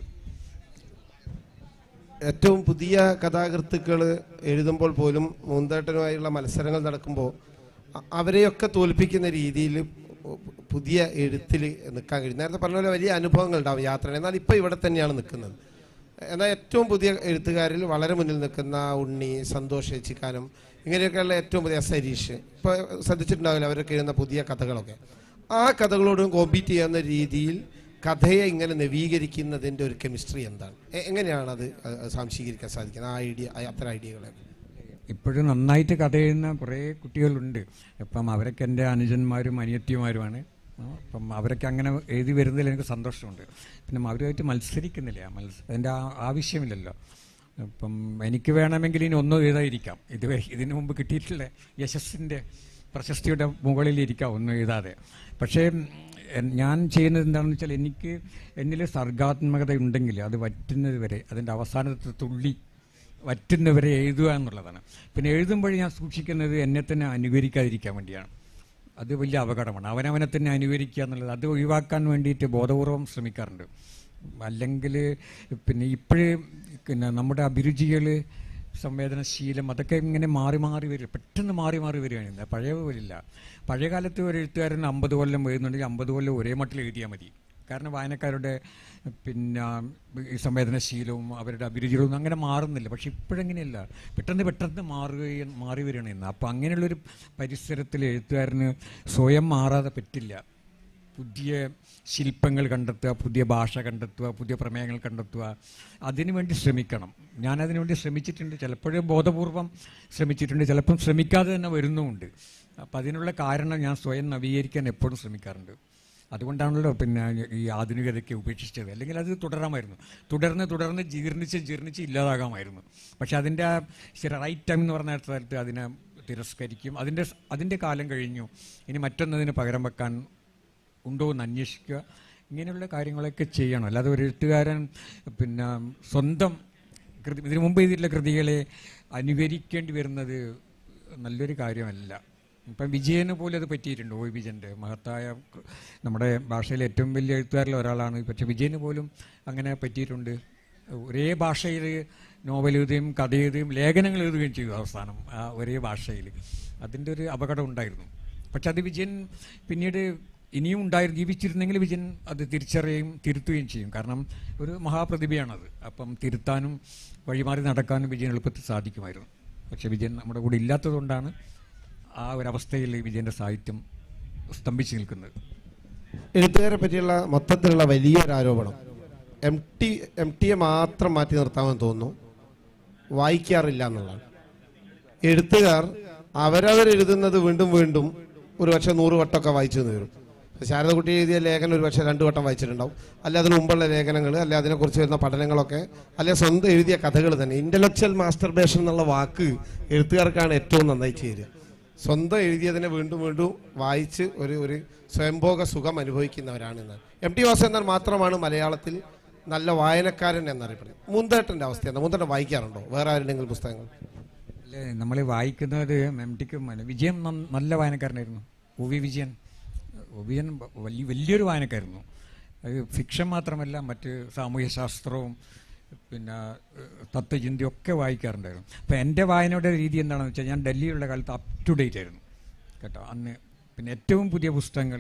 ഏറ്റവും പുതിയ കഥാകൃത്തുക്കൾ എഴുതുമ്പോൾ പോലും മൂന്തേട്ടനുമായുള്ള മത്സരങ്ങൾ നടക്കുമ്പോൾ അ- അവരെയൊക്കെ തോൽപ്പിക്കുന്ന രീതിയിൽ പുതിയ എഴുത്തിൽ നിൽക്കാൻ കഴിയും നേരത്തെ പറഞ്ഞ പോലെ വലിയ അനുഭവങ്ങൾ ഉണ്ടാവും യാത്ര എന്നാൽ ഇപ്പോൾ ഇവിടെ തന്നെയാണ് നിൽക്കുന്നത് എന്നാൽ ഏറ്റവും പുതിയ എഴുത്തുകാരിൽ വളരെ മുന്നിൽ നിൽക്കുന്ന ഉണ്ണി സന്തോഷ് ഏച്ചിക്കാനം ഇങ്ങനെയൊക്കെയുള്ള ഏറ്റവും പുതിയ സരീഷ് ഇപ്പോൾ ശ്രദ്ധിച്ചിട്ടുണ്ടാവില്ല അവരൊക്കെ എഴുതുന്ന പുതിയ കഥകളൊക്കെ ആ കഥകളോടും കോമ്പീറ്റ് ചെയ്യുന്ന രീതിയിൽ കഥയെ ഇങ്ങനെ നവീകരിക്കുന്നതിൻ്റെ ഒരു കെമിസ്ട്രി എന്താണ് എ- എങ്ങനെയാണ് അത് അത് സാംശീകരിക്കാൻ സാധിക്കുന്നത് ആ ഐഡിയ ആ അത്തരം ഐഡിയകളെ ഇപ്പോഴും നന്നായിട്ട് കഥ എഴുതുന്ന കുറേ കുട്ടികളുണ്ട് ഇപ്പം അവരൊക്കെ എൻ്റെ അനുജന്മാരും അനിയത്തിമാരുമാണ് ആ, അപ്പം അവരൊക്കെ അങ്ങനെ എഴുതി വരുന്നതിൽ എനിക്ക് സന്തോഷമുണ്ട് പിന്നെ അവരുമായിട്ട് മത്സരിക്കുന്നില്ല മത്സ അതിൻ്റെ ആ- ആവശ്യമില്ലല്ലോ അപ്പം എനിക്ക് വേണമെങ്കിൽ ഇനി ഒന്നും എഴുതാതിരിക്കാം ഇത് ഇതിനു മുമ്പ് കിട്ടിയിട്ടുള്ള യശസ്സിൻ്റെ പ്രശസ്തിയുടെ മുകളിൽ ഇരിക്കാം ഒന്നും എഴുതാതെ പക്ഷേ ഉം, എൻ- ഞാൻ ചെയ്യുന്നത് എന്താണെന്ന് വെച്ചാൽ എനിക്ക് എന്നിൽ സർഗാത്മകത ഉണ്ടെങ്കിൽ അത് വറ്റുന്നത് വരെ അതിൻ്റെ അവസാനത്തെ തുള്ളി വറ്റുന്നവരെ എഴുതുക എന്നുള്ളതാണ് പിന്നെ എഴുതുമ്പോൾ ഞാൻ സൂക്ഷിക്കുന്നത് എന്നെ തന്നെ അനുകരിക്കാതിരിക്കാൻ വേണ്ടിയാണ് അത് വലിയ അപകടമാണ് അവനവനെ തന്നെ അനുകരിക്കുക എന്നുള്ളത് അത് ഒഴിവാക്കാൻ വേണ്ടിയിട്ട് ബോധപൂർവം ശ്രമിക്കാറുണ്ട് അല്ലെങ്കിൽ പിന്നെ ഇപ്പോഴേ പിന്നെ നമ്മുടെ അഭിരുചികൾ സംവേദനശീലം അതൊക്കെ ഇങ്ങനെ മാറി മാറി വരും പെട്ടെന്ന് മാറി മാറി വരികയാണ് പഴയ പോലില്ല പഴയ കാലത്ത് ഒരു എഴുത്തുകാരൻ അമ്പത് കൊല്ലം എഴുതുന്നുണ്ടെങ്കിൽ അമ്പത് കൊല്ലം ഒരേ മട്ടിൽ എഴുതിയാൽ മതി കാരണം വായനക്കാരുടെ പിന്നെ ഈ സംവേദനശീലവും അവരുടെ അഭിരുചികളൊന്നും അങ്ങനെ മാറുന്നില്ല പക്ഷെ ഇപ്പോഴങ്ങനെയല്ല പെട്ടെന്ന് പെട്ടെന്ന് മാറുകയും മാറി വരികയാണ് ഇന്ന് അപ്പോൾ അങ്ങനെയുള്ളൊരു പരിസരത്തിൽ എഴുത്തുകാരന് സ്വയം മാറാതെ പറ്റില്ല പുതിയ ശില്പങ്ങൾ കണ്ടെത്തുക പുതിയ ഭാഷ കണ്ടെത്തുക പുതിയ പ്രമേയങ്ങൾ കണ്ടെത്തുക അതിനുവേണ്ടി ശ്രമിക്കണം ഞാനതിനു വേണ്ടി ശ്രമിച്ചിട്ടുണ്ട് ചിലപ്പോഴും ബോധപൂർവം ശ്രമിച്ചിട്ടുണ്ട് ചിലപ്പം ശ്രമിക്കാതെ തന്നെ വരുന്നുമുണ്ട് അപ്പം അതിനുള്ള കാരണം ഞാൻ സ്വയം നവീകരിക്കാൻ എപ്പോഴും ശ്രമിക്കാറുണ്ട് അതുകൊണ്ടാണല്ലോ പിന്നെ ഈ ആധുനികതയ്ക്ക് ഉപേക്ഷിച്ചത് അല്ലെങ്കിൽ അത് തുടരാമായിരുന്നു തുടർന്ന് തുടർന്ന് ജീർണിച്ച് ജീർണിച്ച് ഇല്ലാതാകാമായിരുന്നു പക്ഷെ അതിൻ്റെ ആ റൈറ്റ് ടൈം എന്ന് പറഞ്ഞ സ്ഥലത്ത് അതിനെ തിരസ്കരിക്കും അതിൻ്റെ അതിൻ്റെ കാലം കഴിഞ്ഞു ഇനി മറ്റൊന്നതിന് പകരം വെക്കാൻ ഉണ്ടോ എന്ന് അന്വേഷിക്കുക ഇങ്ങനെയുള്ള കാര്യങ്ങളൊക്കെ ചെയ്യണം അല്ലാതെ ഒരു എഴുത്തുകാരൻ പിന്നെ സ്വന്തം കൃതി ഇതിനു മുമ്പ് എഴുതിയിട്ടുള്ള കൃതികളെ അനുകരിക്കേണ്ടി വരുന്നത് നല്ലൊരു കാര്യമല്ല ഇപ്പം വിജയന് പോലും അത് പറ്റിയിട്ടുണ്ട് ഒ വിജയൻ്റെ മഹത്തായ കൃ- നമ്മുടെ ഭാഷയിലെ ഏറ്റവും വലിയ എഴുത്തുകാരിൽ ഒരാളാണ് പക്ഷെ വിജയന് പോലും അങ്ങനെ പറ്റിയിട്ടുണ്ട് ഒരേ ഭാഷയിൽ നോവൽ എഴുതുകയും കഥ എഴുതുകയും ലേഖനങ്ങൾ എഴുതുകയും ചെയ്തു അവസാനം ആ ഒരേ ഭാഷയിൽ അതിൻ്റെ ഒരു അപകടം ഉണ്ടായിരുന്നു പക്ഷെ അത് വിജയൻ പിന്നീട് ഇനിയും ഉണ്ടായിരുന്നു ജീവിച്ചിരുന്നെങ്കിൽ വിജയൻ അത് തിരിച്ചറിയുകയും തിരുത്തുകയും ചെയ്യും കാരണം ഒരു മഹാപ്രതിഭയാണത് അപ്പം തിരുത്താനും വഴിമാറി നടക്കാനും വിജയൻ എളുപ്പത്തിൽ സാധിക്കുമായിരുന്നു പക്ഷെ വിജയൻ നമ്മുടെ കൂടെ ഇല്ലാത്തതുകൊണ്ടാണ് ആ ഒരവസ്ഥയിൽ വിജയൻ്റെ സാഹിത്യം സ്തംഭിച്ചു നിൽക്കുന്നത് എഴുത്തുകാരെ പറ്റിയുള്ള മൊത്തത്തിലുള്ള വലിയൊരു ആരോപണം എം ടി എം ടിയെ മാത്രം മാറ്റി നിർത്താമെന്ന് തോന്നുന്നു വായിക്കാറില്ല എന്നുള്ളതാണ് എഴുത്തുകാർ അവരവരെഴുതുന്നത് വീണ്ടും വീണ്ടും ഒരു പക്ഷെ നൂറ് വട്ടമൊക്കെ വായിച്ചു എന്ന് വരും ശാരദകുട്ടി എഴുതിയ ലേഖനം ഒരു പക്ഷേ രണ്ട് വട്ടം വായിച്ചിട്ടുണ്ടാവും അല്ലെ അതിന് മുമ്പുള്ള ലേഖനങ്ങൾ അല്ലെ അതിനെക്കുറിച്ച് വരുന്ന പഠനങ്ങളൊക്കെ അല്ലെ സ്വന്തം എഴുതിയ കഥകൾ തന്നെ ഇന്റലക്ച്വൽ മാസ്റ്റർബേഷൻ എന്നുള്ള വാക്ക് എഴുത്തുകാർക്കാണ് ഏറ്റവും നന്നായി ചേരുക സ്വന്തം എഴുതിയതിനെ വീണ്ടും വീണ്ടും വായിച്ച് ഒരു ഒരു സ്വയംഭോഗ സുഖം അനുഭവിക്കുന്നവരാണ് ഇന്ന് എം ടി വാസുദേവൻ മാത്രമാണ് മലയാളത്തിൽ നല്ല വായനക്കാരൻ എന്നറിയപ്പെടുന്നത് മുന്തേട്ടൻ്റെ അവസ്ഥ എന്താ മുന്തേട്ടൻ വായിക്കാറുണ്ടോ വേറെ ആരുടെങ്കിലും പുസ്തകങ്ങൾ അല്ലേ നമ്മൾ വായിക്കുന്നത് എം ടിക്ക് വിജയൻ നന്ന- നല്ല വായനക്കാരനായിരുന്നു O V Vijayan O V Vijayan വ- വലിയ വലിയൊരു വായനക്കാരയിരുന്നു അത് ഫിക്ഷൻ മാത്രമല്ല മറ്റ് സാമൂഹ്യ ശാസ്ത്രവും പിന്നെ ഏഹ്, തത്വചിന്തയും ഒക്കെ വായിക്കാറുണ്ടായിരുന്നു അപ്പം എൻ്റെ വായനയുടെ രീതി എന്താണെന്ന് വെച്ചാൽ ഞാൻ ഡൽഹിയിലുള്ള കാലത്ത് അപ് ടു ഡേറ്റ് ആയിരുന്നു കേട്ടോ അന്ന് പിന്നെ ഏറ്റവും പുതിയ പുസ്തകങ്ങൾ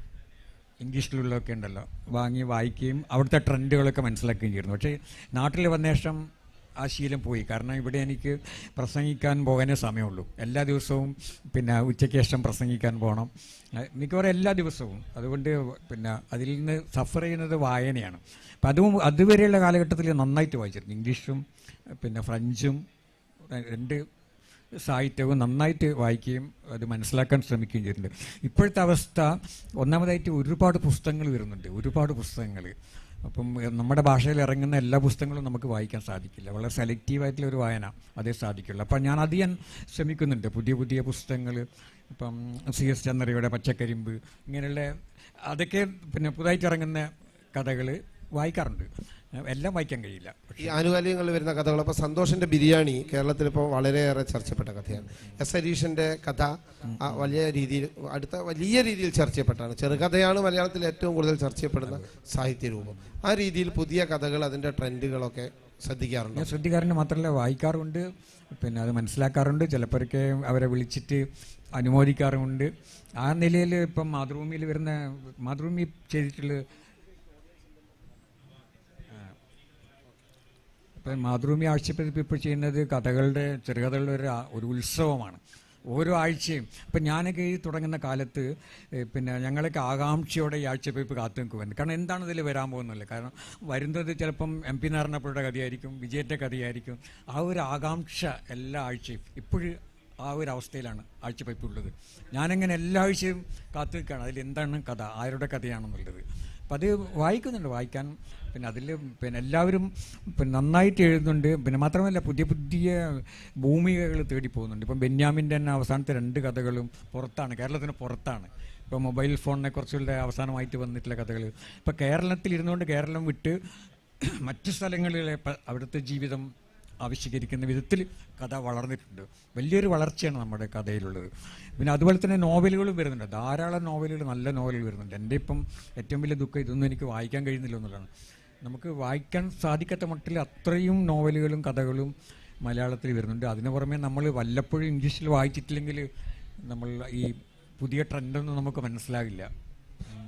ഇംഗ്ലീഷിലുള്ളതൊക്കെ ഉണ്ടല്ലോ വാങ്ങി വായിക്കുകയും അവിടുത്തെ ട്രെൻഡുകളൊക്കെ മനസ്സിലാക്കുകയും ചെയ്യുന്നു പക്ഷേ നാട്ടിൽ വന്ന ശേഷം ആ ശീലം പോയി കാരണം ഇവിടെ എനിക്ക് പ്രസംഗിക്കാൻ പോകാനേ സമയമുള്ളൂ എല്ലാ ദിവസവും പിന്നെ ഉച്ചയ്ക്ക് ശേഷം പ്രസംഗിക്കാൻ പോകണം ഏഹ് മിക്കവാറും എല്ലാ ദിവസവും അതുകൊണ്ട് പിന്നെ അതിൽ നിന്ന് സഫർ ചെയ്യുന്നത് വായനയാണ് അപ്പം അതും അതുവരെയുള്ള കാലഘട്ടത്തിൽ നന്നായിട്ട് വായിച്ചിരുന്നു ഇംഗ്ലീഷും പിന്നെ ഫ്രഞ്ചും രണ്ട് സാഹിത്യവും നന്നായിട്ട് വായിക്കുകയും അത് മനസ്സിലാക്കാൻ ശ്രമിക്കുകയും ചെയ്തിട്ടുണ്ട് ഇപ്പോഴത്തെ അവസ്ഥ ഒന്നാമതായിട്ട് ഒരുപാട് പുസ്തകങ്ങൾ വരുന്നുണ്ട് ഒരുപാട് പുസ്തകങ്ങൾ അപ്പം എഹ്, നമ്മുടെ ഭാഷയിൽ ഇറങ്ങുന്ന എല്ലാ പുസ്തകങ്ങളും നമുക്ക് വായിക്കാൻ സാധിക്കില്ല വളരെ സെലക്റ്റീവായിട്ടുള്ള ഒരു വായന അതേ സാധിക്കുള്ളൂ അപ്പം ഞാൻ അത് ഞാൻ ശ്രമിക്കുന്നുണ്ട് പുതിയ പുതിയ പുസ്തകങ്ങൾ ഇപ്പം സി എസ് ചന്ദ്രയുടെ പച്ചക്കരിമ്പ് ഇങ്ങനെയുള്ള അതൊക്കെ പിന്നെ പുതുതായിട്ട് ഇറങ്ങുന്ന കഥകൾ വായിക്കാറുണ്ട് ഏഹ്, എല്ലാം വായിക്കാൻ കഴിയില്ല ഈ ആനുകാലികങ്ങളിൽ വരുന്ന കഥകൾ അപ്പോൾ സന്തോഷിന്റെ ബിരിയാണി കേരളത്തിൽ ഇപ്പോൾ വളരെയേറെ ചർച്ചപ്പെട്ട കഥയാണ് എസ് ഹരീഷിന്റെ കഥ ആ വലിയ രീതിയിൽ അടുത്ത വലിയ രീതിയിൽ ചർച്ച ചെയ്യപ്പെട്ടാണ് ചെറുകഥയാണ് മലയാളത്തിൽ ഏറ്റവും കൂടുതൽ ചർച്ച ചെയ്യപ്പെടുന്ന സാഹിത്യ രൂപം ആ രീതിയിൽ പുതിയ കഥകൾ അതിന്റെ ട്രെൻഡുകളൊക്കെ ശ്രദ്ധിക്കാറുണ്ട് ഞാൻ ശ്രദ്ധിക്കാറുണ്ട് മാത്രമല്ല വായിക്കാറുണ്ട് പിന്നെ അത് മനസ്സിലാക്കാറുണ്ട് ചിലപ്പോഴൊക്കെ അവരെ വിളിച്ചിട്ട് അനുമോദിക്കാറുമുണ്ട് ആ നിലയിൽ ഇപ്പം മാതൃഭൂമിയിൽ വരുന്ന മാതൃഭൂമി ചെയ്തിട്ടുള്ള ഇപ്പം മാതൃഭൂമി ആഴ്ചപ്പതിപ്പ് ഇപ്പോൾ ചെയ്യുന്നത് കഥകളുടെ ചെറുകഥകളുടെ ഒരു ആ- ഒരു ഉത്സവമാണ് ഓരോ ആഴ്ചയും ഇപ്പം ഞാനൊക്കെ ഈ തുടങ്ങുന്ന കാലത്ത് ഏഹ്, പിന്നെ ഞങ്ങളൊക്കെ ആകാംക്ഷയോടെ ഈ ആഴ്ചപ്പതിപ്പ് കാത്തു നിൽക്കുമായിരുന്നു കാരണം എന്താണ് ഇതിൽ വരാൻ പോകുന്നില്ല കാരണം വരുന്നത് ചിലപ്പം എം പി നാരായണപ്പുഴയുടെ കഥയായിരിക്കും വിജയൻ്റെ കഥയായിരിക്കും ആ ഒരു ആകാംക്ഷ എല്ലാ ആഴ്ചയും ഇപ്പോഴും ആ ഒരു അവസ്ഥയിലാണ് ആഴ്ചപ്പതിപ്പ് ഉള്ളത് ഞാനങ്ങനെ എല്ലാ ആഴ്ചയും കാത്തു നിൽക്കുകയാണ് അതിൽ എന്താണ് കഥ ആരുടെ കഥയാണെന്നുള്ളത് അപ്പം അത് വായിക്കുന്നുണ്ട് വായിക്കാൻ പിന്നെ അതിൽ പിന്നെ എല്ലാവരും പിന്നെ നന്നായിട്ട് എഴുതുന്നുണ്ട് പിന്നെ മാത്രമല്ല പുതിയ പുതിയ ഭൂമികകൾ തേടി പോകുന്നുണ്ട് ഇപ്പം ബെന്യാമിൻ്റെ തന്നെ അവസാനത്തെ രണ്ട് കഥകളും പുറത്താണ് കേരളത്തിന് പുറത്താണ് ഇപ്പോൾ മൊബൈൽ ഫോണിനെ കുറിച്ചുള്ള അവസാനമായിട്ട് വന്നിട്ടുള്ള കഥകൾ ഇപ്പോൾ കേരളത്തിൽ ഇരുന്നുകൊണ്ട് കേരളം വിട്ട് മറ്റു സ്ഥലങ്ങളിലെ പ- അവിടുത്തെ ജീവിതം ആവിഷ്കരിക്കുന്ന വിധത്തിൽ കഥ വളർന്നിട്ടുണ്ട് വലിയൊരു വളർച്ചയാണ് നമ്മുടെ കഥയിലുള്ളത് പിന്നെ അതുപോലെ തന്നെ നോവലുകളും വരുന്നുണ്ട് ധാരാളം നോവലുകൾ നല്ല നോവലുകൾ വരുന്നുണ്ട് എൻ്റെ ഇപ്പം ഏറ്റവും വലിയ ദുഃഖം ഇതൊന്നും എനിക്ക് വായിക്കാൻ കഴിയുന്നില്ല എന്നുള്ളതാണ് നമുക്ക് വായിക്കാൻ സാധിക്കാത്ത മട്ടിൽ അത്രയും നോവലുകളും കഥകളും മലയാളത്തിൽ വരുന്നുണ്ട് അതിന് പുറമെ നമ്മൾ വല്ലപ്പോഴും ഇംഗ്ലീഷിൽ വായിച്ചിട്ടില്ലെങ്കിൽ നമ്മൾ ഈ പുതിയ ട്രെൻഡൊന്നും നമുക്ക് മനസ്സിലാകില്ല ഉം.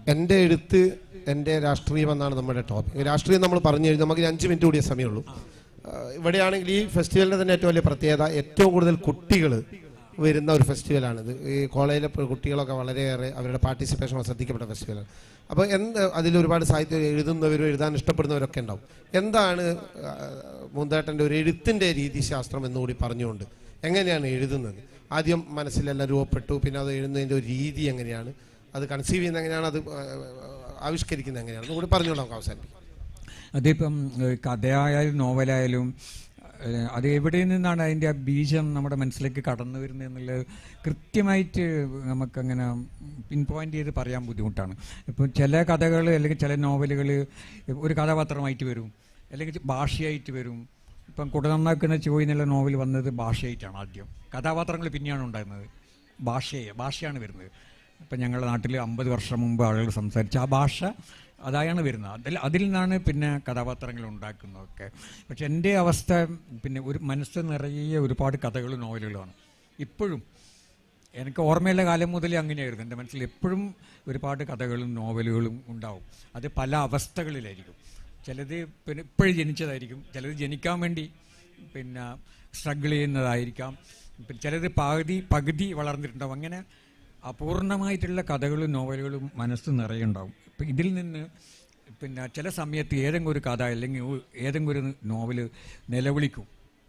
എൻ്റെ എഴുത്ത് എൻ്റെ രാഷ്ട്രീയം എന്നാണ് നമ്മുടെ ടോപ്പിക് രാഷ്ട്രീയം നമ്മൾ പറഞ്ഞു കഴിഞ്ഞാൽ നമുക്ക് ഇനി അഞ്ച് മിനിറ്റ് കൂടിയ സമയമുള്ളൂ ആ, ഇവിടെയാണെങ്കിൽ ഈ ഫെസ്റ്റിവലിൻ്റെ തന്നെ ഏറ്റവും വലിയ പ്രത്യേകത ഏറ്റവും കൂടുതൽ കുട്ടികൾ വരുന്ന ഒരു ഫെസ്റ്റിവലാണിത് ഈ കോളേജിലെ പ് കുട്ടികളൊക്കെ വളരെയേറെ അവരുടെ പാർട്ടിസിപ്പേഷൻ ശ്രദ്ധിക്കപ്പെട്ട ഫെസ്റ്റിവലാണ് അപ്പോൾ എന്ത് അതിൽ ഒരുപാട് സാഹിത്യം എഴുതുന്നവരും എഴുതാൻ ഇഷ്ടപ്പെടുന്നവരൊക്കെ ഉണ്ടാവും എന്താണ് ആ, മൂന്തേട്ടൻ്റെ ഒരു എഴുത്തിൻ്റെ രീതിശാസ്ത്രം എന്നുകൂടി പറഞ്ഞുകൊണ്ട് എങ്ങനെയാണ് എഴുതുന്നത് ആദ്യം മനസ്സിലെല്ലാം രൂപപ്പെട്ടു പിന്നെ അത് എഴുതുന്നതിൻ്റെ ഒരു രീതി എങ്ങനെയാണ് അത് കൺസീവ് ചെയ്യുന്നത് എങ്ങനെയാണ് അത് ആ, ആവിഷ്കരിക്കുന്നത് എങ്ങനെയാണ് അതുകൂടി പറഞ്ഞുകൊണ്ട് നമുക്ക് അവസാനിപ്പിക്കാം അതിപ്പം ഏഹ്, കഥയായാലും നോവലായാലും ഏഹ്, അത് എവിടെ നിന്നാണ് അതിൻ്റെ ആ ബീജം നമ്മുടെ മനസ്സിലേക്ക് കടന്നു വരുന്നത് എന്നുള്ളത് കൃത്യമായിട്ട് നമുക്കങ്ങനെ പിൻ പോയിന്റ് ചെയ്ത് പറയാൻ ബുദ്ധിമുട്ടാണ് ഇപ്പം ചില കഥകൾ അല്ലെങ്കിൽ ചില നോവലുകൾ ഒരു കഥാപാത്രമായിട്ട് വരും അല്ലെങ്കിൽ ഭാഷയായിട്ട് വരും ഇപ്പം കുട നന്നാക്കുന്ന ചോയ് എന്നുള്ള നോവൽ വന്നത് ഭാഷയായിട്ടാണ് ആദ്യം കഥാപാത്രങ്ങൾ പിന്നെയാണ് ഉണ്ടായിരുന്നത് ഭാഷയെ ഭാഷയാണ് വരുന്നത് ഇപ്പം ഞങ്ങളുടെ നാട്ടിൽ അമ്പത് വർഷം മുമ്പ് ആളുകൾ സംസാരിച്ച ആ ഭാഷ അതായാണ് വരുന്നത് അതിൽ അതിൽ നിന്നാണ് പിന്നെ കഥാപാത്രങ്ങൾ ഉണ്ടാക്കുന്നതൊക്കെ പക്ഷെ എൻ്റെ അവസ്ഥ പിന്നെ ഒരു മനസ്സ് നിറയെ ഒരുപാട് കഥകളും നോവലുകളുമാണ് ഇപ്പോഴും എനിക്ക് ഓർമ്മയുള്ള കാലം മുതലേ അങ്ങനെയായിരുന്നു എൻ്റെ മനസ്സിൽ എപ്പോഴും ഒരുപാട് കഥകളും നോവലുകളും ഉണ്ടാവും അത് പല അവസ്ഥകളിലായിരിക്കും ചിലത് പിന്നെ ഇപ്പോഴും ജനിച്ചതായിരിക്കും ചിലത് ജനിക്കാൻ വേണ്ടി പിന്നെ സ്ട്രഗിൾ ചെയ്യുന്നതായിരിക്കാം പിന്നെ ചിലത് പകുതി പകുതി വളർന്നിട്ടുണ്ടാവും അങ്ങനെ അപൂർണമായിട്ടുള്ള കഥകളും നോവലുകളും മനസ്സ് നിറയെ ഉണ്ടാവും ഇപ്പം ഇതിൽ നിന്ന് പിന്നെ ചില സമയത്ത് ഏതെങ്കിലും ഒരു കഥ അല്ലെങ്കിൽ ഒരു- ഏതെങ്കിലും ഒരു നോവല് നിലവിളിക്കും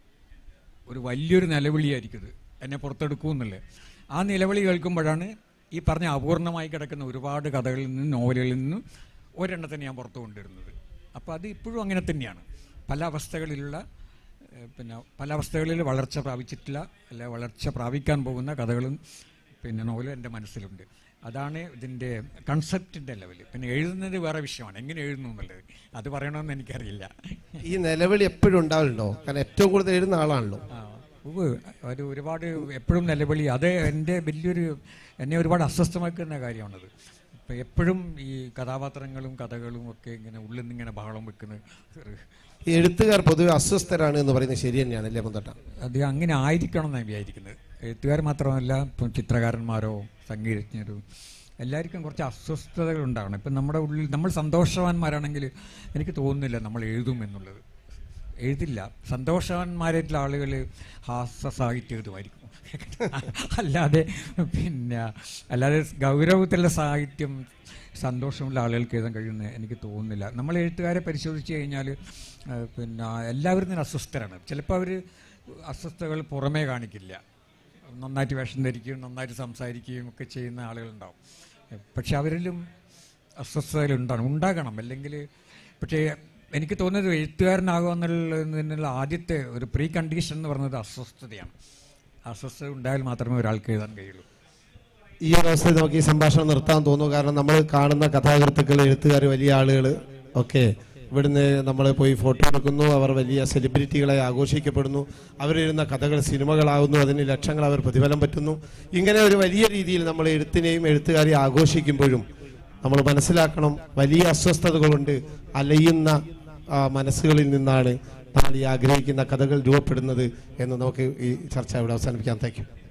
ഒരു വലിയൊരു നിലവിളിയായിരിക്കും ഇത് എന്നെ പുറത്തെടുക്കൂ എന്നുള്ളത് ആ നിലവിളി കേൾക്കുമ്പോഴാണ് ഈ പറഞ്ഞ അപൂർണമായി കിടക്കുന്ന ഒരുപാട് കഥകളിൽ നിന്നും നോവലുകളിൽ നിന്നും ഒരെണ്ണത്തിന് ഞാൻ പുറത്തു കൊണ്ടുവരുന്നത് അപ്പോൾ അത് ഇപ്പോഴും അങ്ങനെ തന്നെയാണ് പല അവസ്ഥകളിലുള്ള ഏഹ്, പിന്നെ പല അവസ്ഥകളിൽ വളർച്ച പ്രാപിച്ചിട്ടില്ല അല്ല വളർച്ച പ്രാപിക്കാൻ പോകുന്ന കഥകളും പിന്നെ നോവലും എൻ്റെ മനസ്സിലുണ്ട് അതാണ് ഇതിൻ്റെ കൺസെപ്റ്റിൻ്റെ ലെവല് പിന്നെ എഴുതുന്നത് വേറെ വിഷയമാണ് എങ്ങനെ എഴുതുന്നു എന്നുള്ളത് അത് പറയണമെന്ന് എനിക്കറിയില്ല ഈ നിലവിളി എപ്പോഴും ഉണ്ടാവലുണ്ടോ കാരണം ഏറ്റവും കൂടുതൽ എഴുതുന്ന ആളാണല്ലോ ആ, ഉവ്വ്. ഒരു ഒരുപാട് എപ്പോഴും നിലവിളി അത് എൻ്റെ വലിയൊരു എന്നെ ഒരുപാട് അസ്വസ്ഥമാക്കുന്ന കാര്യമാണത് ഇപ്പം എപ്പോഴും ഈ കഥാപാത്രങ്ങളും കഥകളും ഒക്കെ ഇങ്ങനെ ഉള്ളിൽ നിന്ന് ഇങ്ങനെ ബഹളം വെക്കുന്നത് ഈ എഴുത്തുകാർ പൊതുവെ അസ്വസ്ഥരാണ് എന്ന് പറയുന്നത് ശരി തന്നെയാണ് അല്ലേ മുന്തട്ട അത് അങ്ങനെ ആയിരിക്കണം എന്നാണ് വിചാരിക്കുന്നത് എഴുത്തുകാർ മാത്രമല്ല ഇപ്പം ചിത്രകാരന്മാരോ സംഗീതജ്ഞരോ എല്ലാവർക്കും കുറച്ച് അസ്വസ്ഥതകൾ ഉണ്ടാവണം ഇപ്പം നമ്മുടെ ഉള്ളിൽ നമ്മൾ സന്തോഷവാന്മാരാണെങ്കിൽ എനിക്ക് തോന്നുന്നില്ല നമ്മൾ എഴുതും എന്നുള്ളത് എഴുതില്ല സന്തോഷവാന്മാരായിട്ടുള്ള ആളുകൾ ഹാസ്യ സാഹിത്യം എഴുതുമായിരിക്കും അല്ലാതെ പിന്നെ അല്ലാതെ ഗൗരവത്തിലുള്ള സാഹിത്യം സന്തോഷമുള്ള ആളുകൾക്ക് എഴുതാൻ കഴിയുമെന്ന് എനിക്ക് തോന്നുന്നില്ല നമ്മൾ എഴുത്തുകാരെ പരിശോധിച്ച് കഴിഞ്ഞാൽ പിന്നെ എല്ലാവരും തന്നെ അസ്വസ്ഥരാണ് ചിലപ്പോൾ അവർ അസ്വസ്ഥതകൾ പുറമേ കാണിക്കില്ല നന്നായിട്ട് വേഷം ധരിക്കുകയും നന്നായിട്ട് സംസാരിക്കുകയും ഒക്കെ ചെയ്യുന്ന ആളുകളുണ്ടാവും പക്ഷെ അവരിലും അസ്വസ്ഥതകൾ ഉണ്ടാകണം ഉണ്ടാകണം അല്ലെങ്കിൽ പക്ഷേ എനിക്ക് തോന്നുന്നത് എഴുത്തുകാരനാകുക എന്നുള്ളതിനുള്ള ആദ്യത്തെ ഒരു പ്രീ കണ്ടീഷൻ എന്ന് പറയുന്നത് അസ്വസ്ഥതയാണ് അസ്വസ്ഥത ഉണ്ടായാൽ മാത്രമേ ഒരാൾക്ക് എഴുതാൻ കഴിയുള്ളൂ ഈ ഒരു അവസ്ഥയിൽ നമുക്ക് ഈ സംഭാഷണം നിർത്താൻ തോന്നുന്നു കാരണം നമ്മൾ കാണുന്ന കഥാകൃത്തുക്കൾ എഴുത്തുകാർ വലിയ ആളുകൾ ഒക്കെ ഇവിടുന്ന് നമ്മൾ പോയി ഫോട്ടോ എടുക്കുന്നു അവർ വലിയ സെലിബ്രിറ്റികളെ ആഘോഷിക്കപ്പെടുന്നു അവരെഴുതുന്ന കഥകൾ സിനിമകളാകുന്നു അതിന് ലക്ഷങ്ങൾ അവർ പ്രതിഫലം പറ്റുന്നു ഇങ്ങനെ ഒരു വലിയ രീതിയിൽ നമ്മൾ എഴുത്തിനെയും എഴുത്തുകാരെയും ആഘോഷിക്കുമ്പോഴും നമ്മൾ മനസ്സിലാക്കണം വലിയ അസ്വസ്ഥതകളുണ്ട് അലയുന്ന ആ, മനസ്സുകളിൽ നിന്നാണ് നമ്മൾ ഈ ആഗ്രഹിക്കുന്ന കഥകൾ രൂപപ്പെടുന്നത് എന്ന് നമുക്ക് ഈ ചർച്ച ഇവിടെ അവസാനിപ്പിക്കാൻ താങ്ക് യു